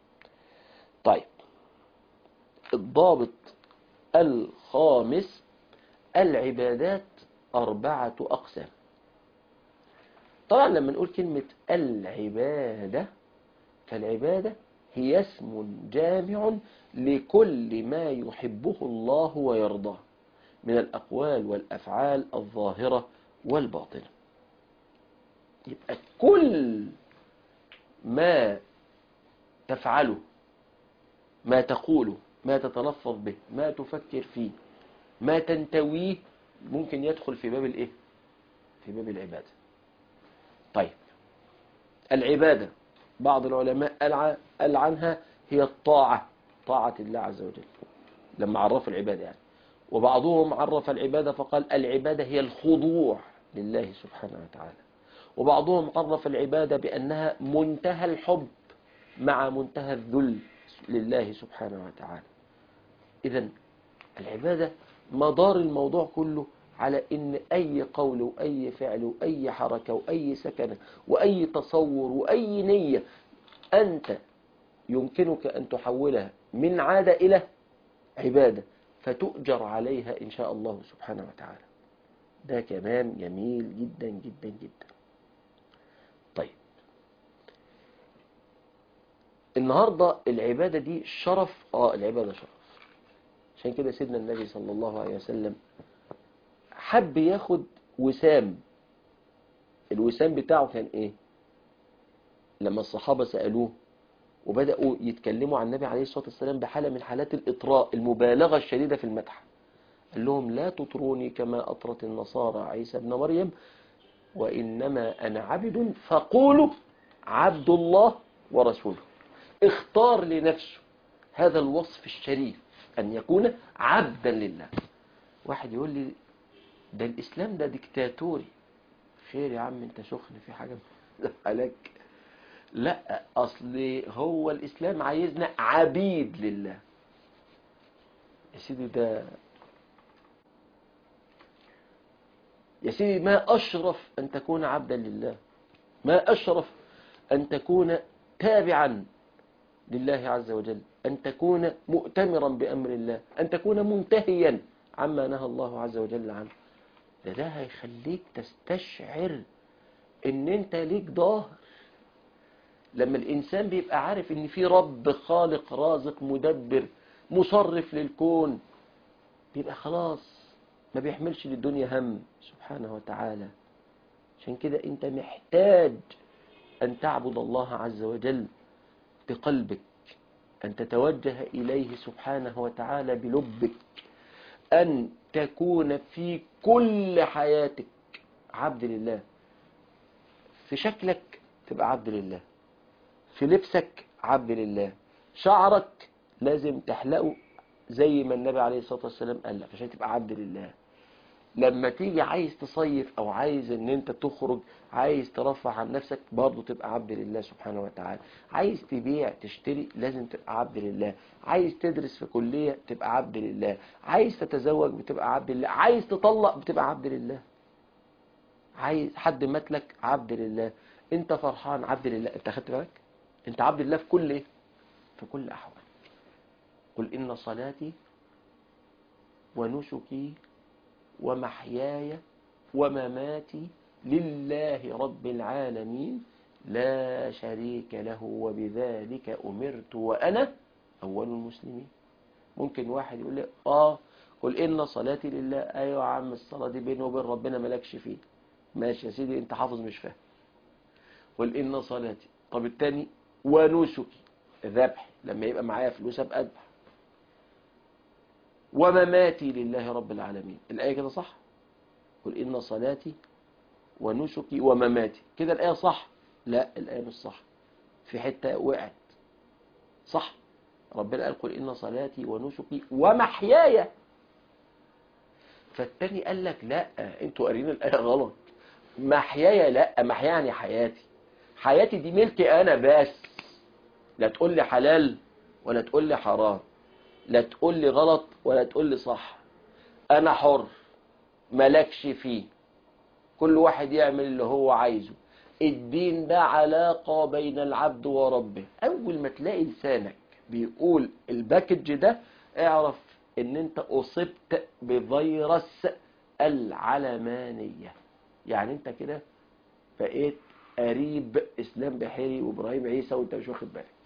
طيب الضابط الخامس العبادات أربعة أقسام طبعا لما نقول كلمة العبادة فالعبادة هي اسم جامع لكل ما يحبه الله ويرضاه من الأقوال والأفعال الظاهرة والباطنة يبقى كل ما تفعله ما تقوله ما تتلفظ به ما تفكر فيه ما تنتويه ممكن يدخل في باب الايه في باب العبادة طيب العبادة بعض العلماء قال قال عنها هي الطاعة طاعة الله عز وجل لما عرفوا العبادة يعني وبعضهم عرف العبادة فقال العبادة هي الخضوع لله سبحانه وتعالى وبعضهم عرف العبادة بأنها منتهى الحب مع منتهى الذل لله سبحانه وتعالى إذا العبادة مدار الموضوع كله على إن أي قول وأي فعل وأي حركة وأي سكنة وأي تصور وأي نية أنت يمكنك أن تحولها من عادة إلى عبادة فتؤجر عليها إن شاء الله سبحانه وتعالى ده كمان جميل جدا جدا جدا طيب النهاردة العبادة دي شرف اه العبادة شرف عشان كده سيدنا النبي صلى الله عليه وسلم حب ياخد وسام الوسام بتاعه كان ايه لما الصحابة سألوه وبدأوا يتكلموا عن النبي عليه الصلاة والسلام بحالة من حالات الإطراء المبالغة الشديدة في المدح قال لهم لا تطروني كما أطرت النصارى عيسى ابن مريم وإنما أنا عبد فقولوا عبد الله ورسوله اختار لنفسه هذا الوصف الشريف أن يكون عبدا لله واحد يقول لي ده الإسلام ده ديكتاتوري خير يا عم انت سخن في حاجة عليك لا أصل هو الإسلام عايزنا عبيد لله يا سيدي ده يا سيدي ما أشرف أن تكون عبدا لله ما أشرف أن تكون تابعا لله عز وجل أن تكون مؤتمرا بأمر الله أن تكون منتهيا عما نهى الله عز وجل عنه ده ده هيخليك تستشعر ان انت ليك ظاهر لما الانسان بيبقى عارف ان في رب خالق رازق مدبر مصرف للكون بيبقى خلاص ما بيحملش للدنيا هم سبحانه وتعالى عشان كده انت محتاج ان تعبد الله عز وجل بقلبك أن تتوجه إليه سبحانه وتعالى بلبك أن تكون في كل حياتك عبد لله في شكلك تبقى عبد لله في لبسك عبد لله شعرك لازم تحلقه زي ما النبي عليه الصلاة والسلام قال لك عشان تبقى عبد لله لما تيجي عايز تصيف او عايز ان انت تخرج عايز ترفع عن نفسك برضه تبقى عبد لله سبحانه وتعالى عايز تبيع تشتري لازم تبقى عبد لله عايز تدرس في كلية تبقى عبد لله عايز تتزوج بتبقى عبد لله عايز تطلق بتبقى عبد لله عايز حد مات لك عبد لله انت فرحان عبد لله انت خدت بالك انت عبد لله في كل ايه في كل احوال قل ان صلاتي ونسكي ومحياي ومماتي لله رب العالمين لا شريك له وبذلك أمرت وأنا أول المسلمين ممكن واحد يقول لي آه قل إن صلاتي لله أيوة يا عم الصلاة دي بيني وبين ربنا مالكش فيه ماشي يا سيدي أنت حافظ مش فاهم قل إن صلاتي طب التاني ونسكي ذبح لما يبقى معايا فلوس أبقى أذبح ومماتي لله رب العالمين الآية كده صح قل إن صلاتي ونسكي ومماتي كده الآية صح لا الآية مش صح في حتة وقعت صح ربنا قال قل إن صلاتي ونسكي ومحياي فالتاني قال لك لا انتوا قارين الآية غلط محياي لا محياي يعني حياتي حياتي دي ملكي أنا بس لا تقول لي حلال ولا تقول لي حرام لا تقول لي غلط ولا تقول لي صح انا حر ملكش فيه كل واحد يعمل اللي هو عايزه الدين ده علاقة بين العبد وربه اول ما تلاقي لسانك بيقول الباكج ده اعرف ان انت اصبت بفيروس العلمانية يعني انت كده بقيت قريب اسلام بحيري وابراهيم عيسى وانت مش واخد بالك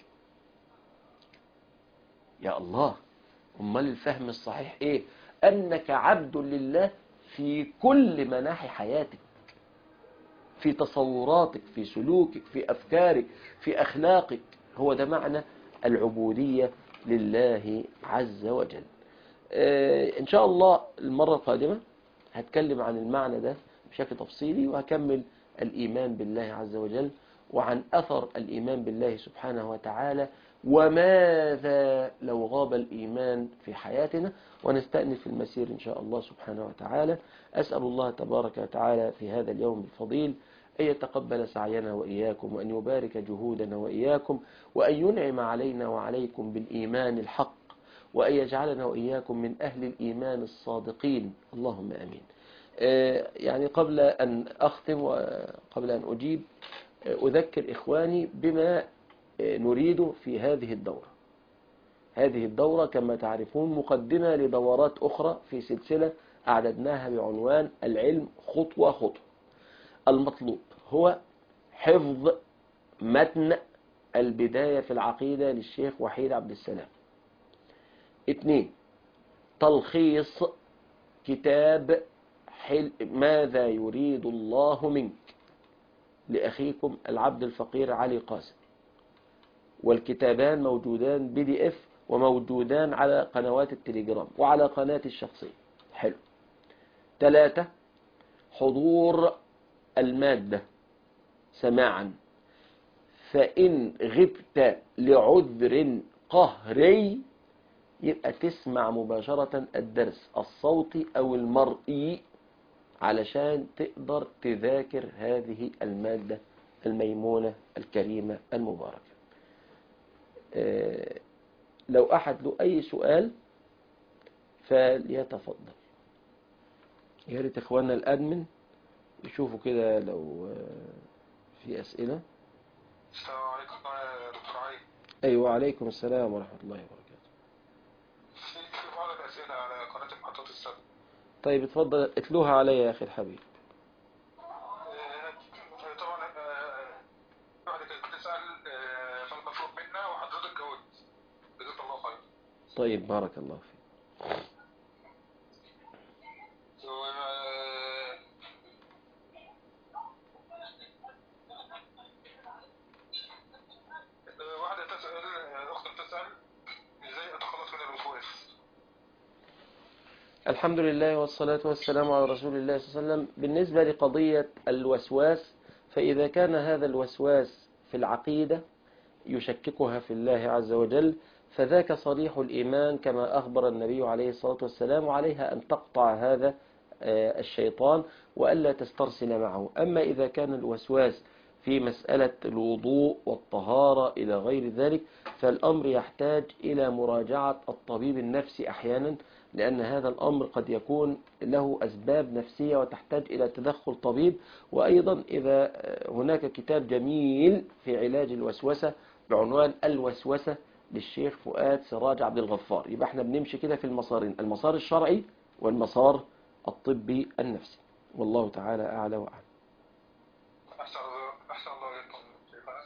يا الله امال الفهم الصحيح ايه انك عبد لله في كل مناحي حياتك في تصوراتك في سلوكك في افكارك في اخلاقك هو ده معنى العبودية لله عز وجل آه ان شاء الله المرة القادمة هتكلم عن المعنى ده بشكل تفصيلي وهكمل الايمان بالله عز وجل وعن اثر الايمان بالله سبحانه وتعالى وماذا لو غاب الإيمان في حياتنا ونستأنف المسير إن شاء الله سبحانه وتعالى أسأل الله تبارك وتعالى في هذا اليوم الفضيل أن يتقبل سعينا وإياكم وأن يبارك جهودنا وإياكم وأن ينعم علينا وعليكم بالإيمان الحق وأن يجعلنا وإياكم من أهل الإيمان الصادقين اللهم أمين يعني قبل أن أختم وقبل أن أجيب أذكر إخواني بما نريد في هذه الدورة هذه الدورة كما تعرفون مقدمة لدورات أخرى في سلسلة أعددناها بعنوان العلم خطوة خطوة المطلوب هو حفظ متن البداية في العقيدة للشيخ وحيد عبد السلام اثنين تلخيص كتاب حل ماذا يريد الله منك لأخيكم العبد الفقير علي قاسم والكتابان موجودان بي دي اف وموجودان على قنوات التليجرام وعلى قناتي الشخصية حلو ثلاثة حضور المادة سماعا فإن غبت لعذر قهري يبقى تسمع مباشرة الدرس الصوتي أو المرئي علشان تقدر تذاكر هذه المادة الميمونة الكريمة المباركة لو أحد له أي سؤال فليتفضل يا ريت إخواننا الأدمن يشوفوا كده لو في أسئلة السلام عليكم يا دكتور علي أيوة وعليكم السلام ورحمة الله وبركاته في في بعض الأسئلة على قناة محطة السد طيب اتفضل اتلوها عليا يا أخي الحبيب آه، طبعا آه، واحدة كانت بتسأل آه، ما المطلوب منا وحضرتك جاوبت جزاك الله خير طيب بارك الله فيك و- آه، آه، واحدة تسأل آه، أخت تسأل إزاي أتخلص من الوسواس الحمد لله والصلاة والسلام على رسول الله صلى الله عليه وسلم بالنسبة لقضية الوسواس فإذا كان هذا الوسواس في العقيدة يشككها في الله عز وجل فذاك صريح الإيمان كما أخبر النبي عليه الصلاة والسلام وعليها أن تقطع هذا آه، الشيطان وألا تسترسل معه أما إذا كان الوسواس في مسألة الوضوء والطهارة إلى غير ذلك فالأمر يحتاج إلى مراجعة الطبيب النفسي أحيانا لأن هذا الأمر قد يكون له أسباب نفسية وتحتاج إلى تدخل طبيب وأيضا إذا هناك كتاب جميل في علاج الوسوسة بعنوان الوسوسة للشيخ فؤاد سراج عبد الغفار يبقى احنا بنمشي كده في المسارين المسار الشرعي والمسار الطبي النفسي والله تعالى أعلى وأعلم أحسن أحسن الله إليكم شيخنا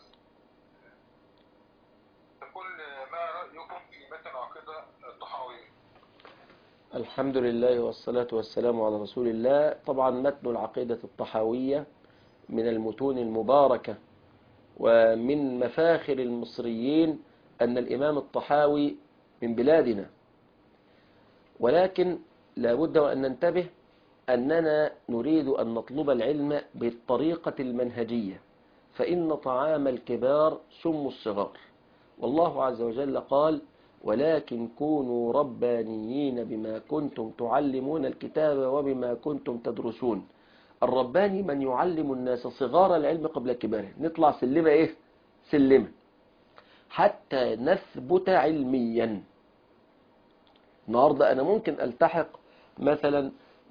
تقول ما رأيكم في متن عقيدة الطحاوية الحمد لله والصلاة والسلام على رسول الله طبعا متن العقيدة الطحاوية من المتون المباركة ومن مفاخر المصريين أن الإمام الطحاوي من بلادنا ولكن لابد وأن ننتبه أننا نريد أن نطلب العلم بالطريقة المنهجية فإن طعام الكبار سم الصغار والله عز وجل قال ولكن كونوا ربانيين بما كنتم تعلمون الكتاب وبما كنتم تدرسون الرباني من يعلم الناس صغار العلم قبل كباره نطلع سلمة ايه سلمة حتى نثبت علميا النهاردة أنا ممكن ألتحق مثلا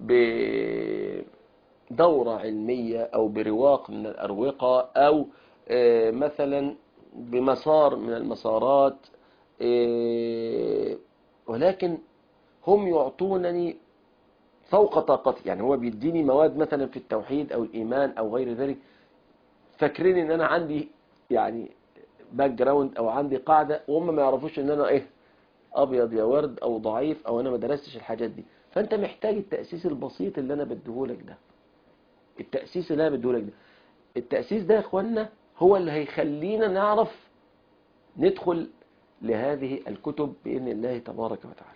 بدورة علمية أو برواق من الأروقة أو آه، مثلا بمسار من المسارات آه، ولكن هم يعطونني فوق طاقتي يعني هو بيديني مواد مثلا في التوحيد أو الإيمان أو غير ذلك فاكرين ان انا عندي يعني باك جراوند او عندي قاعدة وهم ما يعرفوش ان انا ايه ابيض يا ورد او ضعيف او انا ما درستش الحاجات دي فانت محتاج التأسيس البسيط اللي انا بديهولك ده التأسيس اللي انا بديهولك ده التأسيس ده يا اخوانا هو اللي هيخلينا نعرف ندخل لهذه الكتب بإذن الله تبارك وتعالى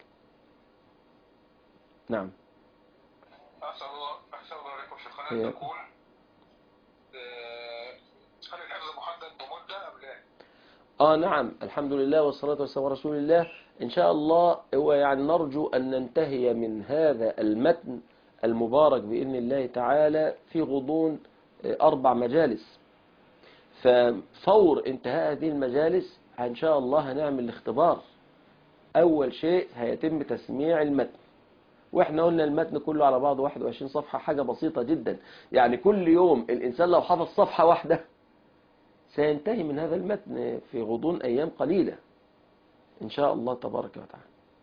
نعم أحسن الله أحسن الله عليكم شيخنا هي- تقول آه، هل الحفظ محدد بمدة أم لا؟ آه نعم الحمد لله والصلاة والسلام على رسول الله إن شاء الله هو يعني نرجو أن ننتهي من هذا المتن المبارك بإذن الله تعالى في غضون آه، أربع مجالس ففور انتهاء هذه المجالس إن شاء الله هنعمل الاختبار أول شيء هيتم تسميع المتن واحنا قلنا المتن كله على بعض 21 صفحة حاجة بسيطة جدا يعني كل يوم الإنسان لو حفظ صفحة واحدة سينتهي من هذا المتن في غضون أيام قليلة إن شاء الله تبارك وتعالى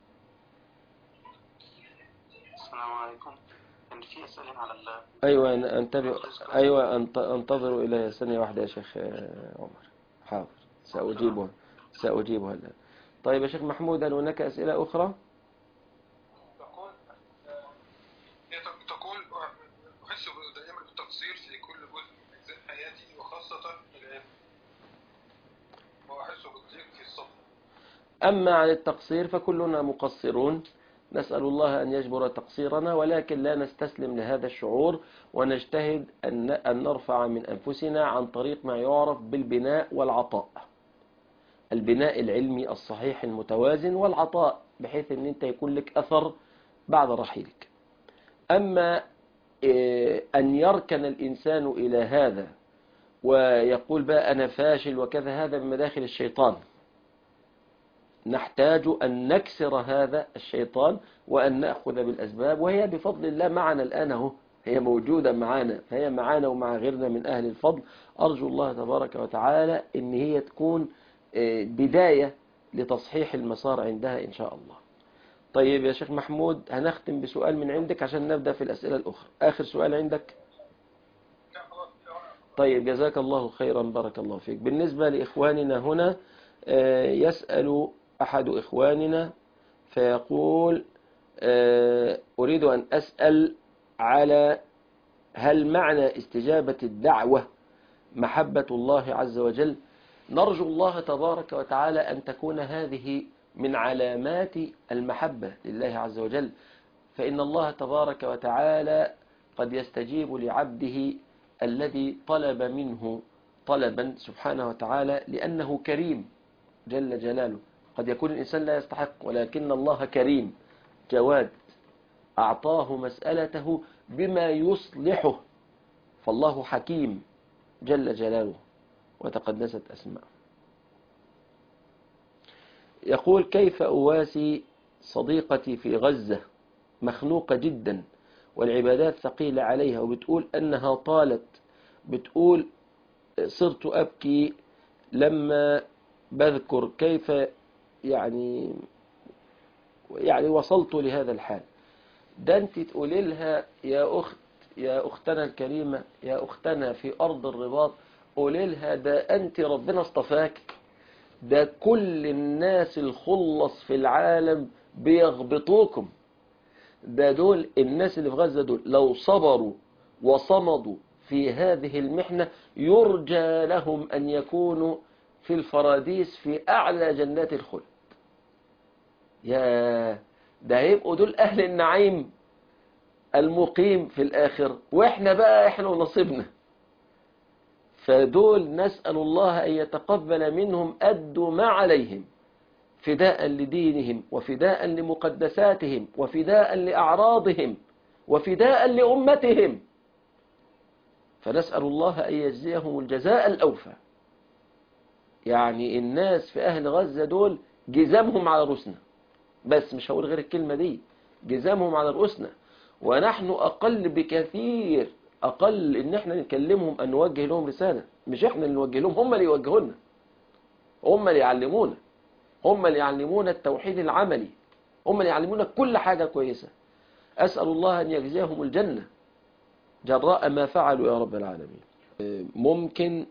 السلام عليكم كان في أسئلة على ال أيوة أنا أنتبه أيوة أنت أنتظروا إلى ثانية واحدة يا شيخ آه، عمر حاضر سأجيبها سأجيبها الآن طيب يا شيخ محمود هل هناك أسئلة أخرى تقول آه، هي تق- تقول آه، أحس دائما بالتقصير في كل جزء من أجزاء حياتي وخاصة العلم وأحس بالضيق في الصبر أما عن التقصير فكلنا مقصرون نسأل الله أن يجبر تقصيرنا ولكن لا نستسلم لهذا الشعور ونجتهد أن أن نرفع من أنفسنا عن طريق ما يعرف بالبناء والعطاء البناء العلمي الصحيح المتوازن والعطاء بحيث أن أنت يكون لك أثر بعد رحيلك أما إيه، أن يركن الإنسان إلى هذا ويقول بقى أنا فاشل وكذا هذا من مداخل الشيطان نحتاج أن نكسر هذا الشيطان وأن نأخذ بالأسباب وهي بفضل الله معنا الآن اهو هي موجودة معنا فهي معنا ومع غيرنا من أهل الفضل أرجو الله تبارك وتعالى أن هي تكون آه، بداية لتصحيح المسار عندها إن شاء الله طيب يا شيخ محمود هنختم بسؤال من عندك عشان نبدأ في الأسئلة الأخرى آخر سؤال عندك لا خلاص طيب جزاك الله خيرا بارك الله فيك بالنسبة لإخواننا هنا آه، يسأل أحد إخواننا فيقول آه، أريد أن أسأل على هل معنى استجابة الدعوة محبة الله عز وجل نرجو الله تبارك وتعالى أن تكون هذه من علامات المحبة لله عز وجل فإن الله تبارك وتعالى قد يستجيب لعبده الذي طلب منه طلبا سبحانه وتعالى لأنه كريم جل جلاله قد يكون الإنسان لا يستحق ولكن الله كريم جواد أعطاه مسألته بما يصلحه فالله حكيم جل جلاله وتقدست أسماءه يقول كيف أواسي صديقتي في غزة مخنوقة جدا والعبادات ثقيلة عليها وبتقول أنها طالت بتقول صرت أبكي لما بذكر كيف يعني يعني وصلت لهذا الحال ده انت تقولي لها يا أخت يا أختنا الكريمة يا أختنا في أرض الرباط قولي لها ده أنت ربنا اصطفاك ده كل الناس الخلص في العالم بيغبطوكم ده دول الناس اللي في غزة دول لو صبروا وصمدوا في هذه المحنة يرجى لهم أن يكونوا في الفراديس في أعلى جنات الخلد يا ده هيبقوا دول أهل النعيم المقيم في الآخر وإحنا بقى إحنا ونصيبنا فدول نسأل الله أن يتقبل منهم أدوا ما عليهم فداء لدينهم وفداء لمقدساتهم وفداء لأعراضهم وفداء لأمتهم فنسأل الله أن يجزيهم الجزاء الأوفى يعني الناس في أهل غزة دول جزامهم على رؤوسنا بس مش هقول غير الكلمة دي جزامهم على رؤوسنا ونحن أقل بكثير أقل إن احنا نكلمهم أن نوجه لهم رسالة مش احنا اللي نوجه لهم هم اللي يوجهونا هم اللي يعلمونا هم اللي يعلمونا التوحيد العملي هم اللي يعلمونا كل حاجة كويسة أسأل الله أن يجزيهم الجنة جراء ما فعلوا يا رب العالمين ممكن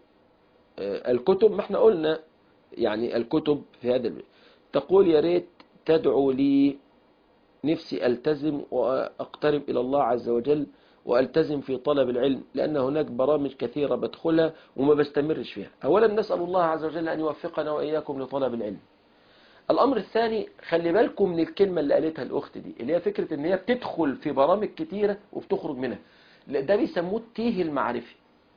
الكتب ما احنا قلنا يعني الكتب في هذا البيت تقول يا ريت تدعو لي نفسي ألتزم وأقترب إلى الله عز وجل وألتزم في طلب العلم لأن هناك برامج كثيرة بدخلها وما بستمرش فيها أولا نسأل الله عز وجل أن يوفقنا وإياكم لطلب العلم الأمر الثاني خلي بالكم من الكلمة اللي قالتها الأخت دي اللي هي فكرة أن هي بتدخل في برامج كتيرة وبتخرج منها ده بيسموه التيه المعرفي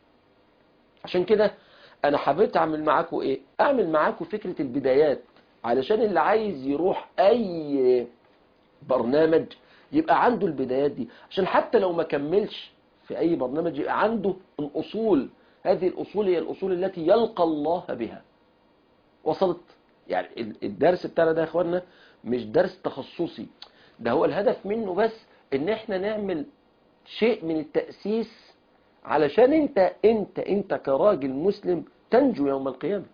عشان كده أنا حبيت أعمل معاكم إيه أعمل معاكم فكرة البدايات علشان اللي عايز يروح أي برنامج يبقى عنده البدايات دي عشان حتى لو ما كملش في أي برنامج يبقى عنده الأصول هذه الأصول هي الأصول التي يلقى الله بها وصلت يعني الدرس بتاعنا ده يا اخوانا مش درس تخصصي ده هو الهدف منه بس ان احنا نعمل شيء من التأسيس علشان انت انت انت كراجل مسلم تنجو يوم القيامة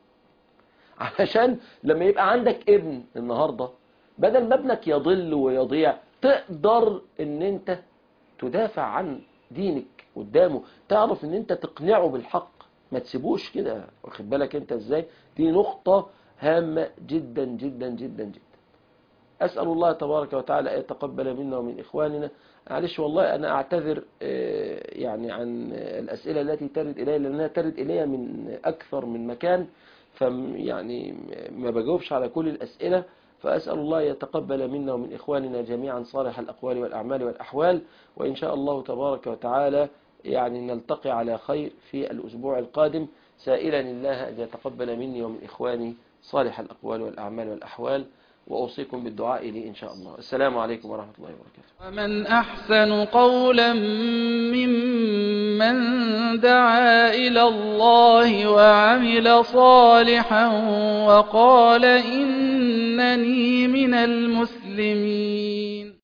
علشان لما يبقى عندك ابن النهاردة بدل ما ابنك يضل ويضيع تقدر ان انت تدافع عن دينك قدامه تعرف ان انت تقنعه بالحق ما تسيبوش كده واخد بالك انت ازاي دي نقطة هامة جدا جدا جدا جدا أسأل الله تبارك وتعالى أن يتقبل منا ومن إخواننا معلش والله أنا أعتذر يعني عن الأسئلة التي ترد إلي لأنها ترد إلي من أكثر من مكان فيعني ما بجاوبش على كل الأسئلة فأسأل الله يتقبل منا ومن إخواننا جميعا صالح الأقوال والأعمال والأحوال وإن شاء الله تبارك وتعالى يعني نلتقي على خير في الأسبوع القادم سائلا الله أن يتقبل مني ومن إخواني صالح الأقوال والأعمال والأحوال وأوصيكم بالدعاء لي إن شاء الله السلام عليكم ورحمة الله وبركاته ومن أحسن قولا ممن دعا إلى الله وعمل صالحا وقال إنني من المسلمين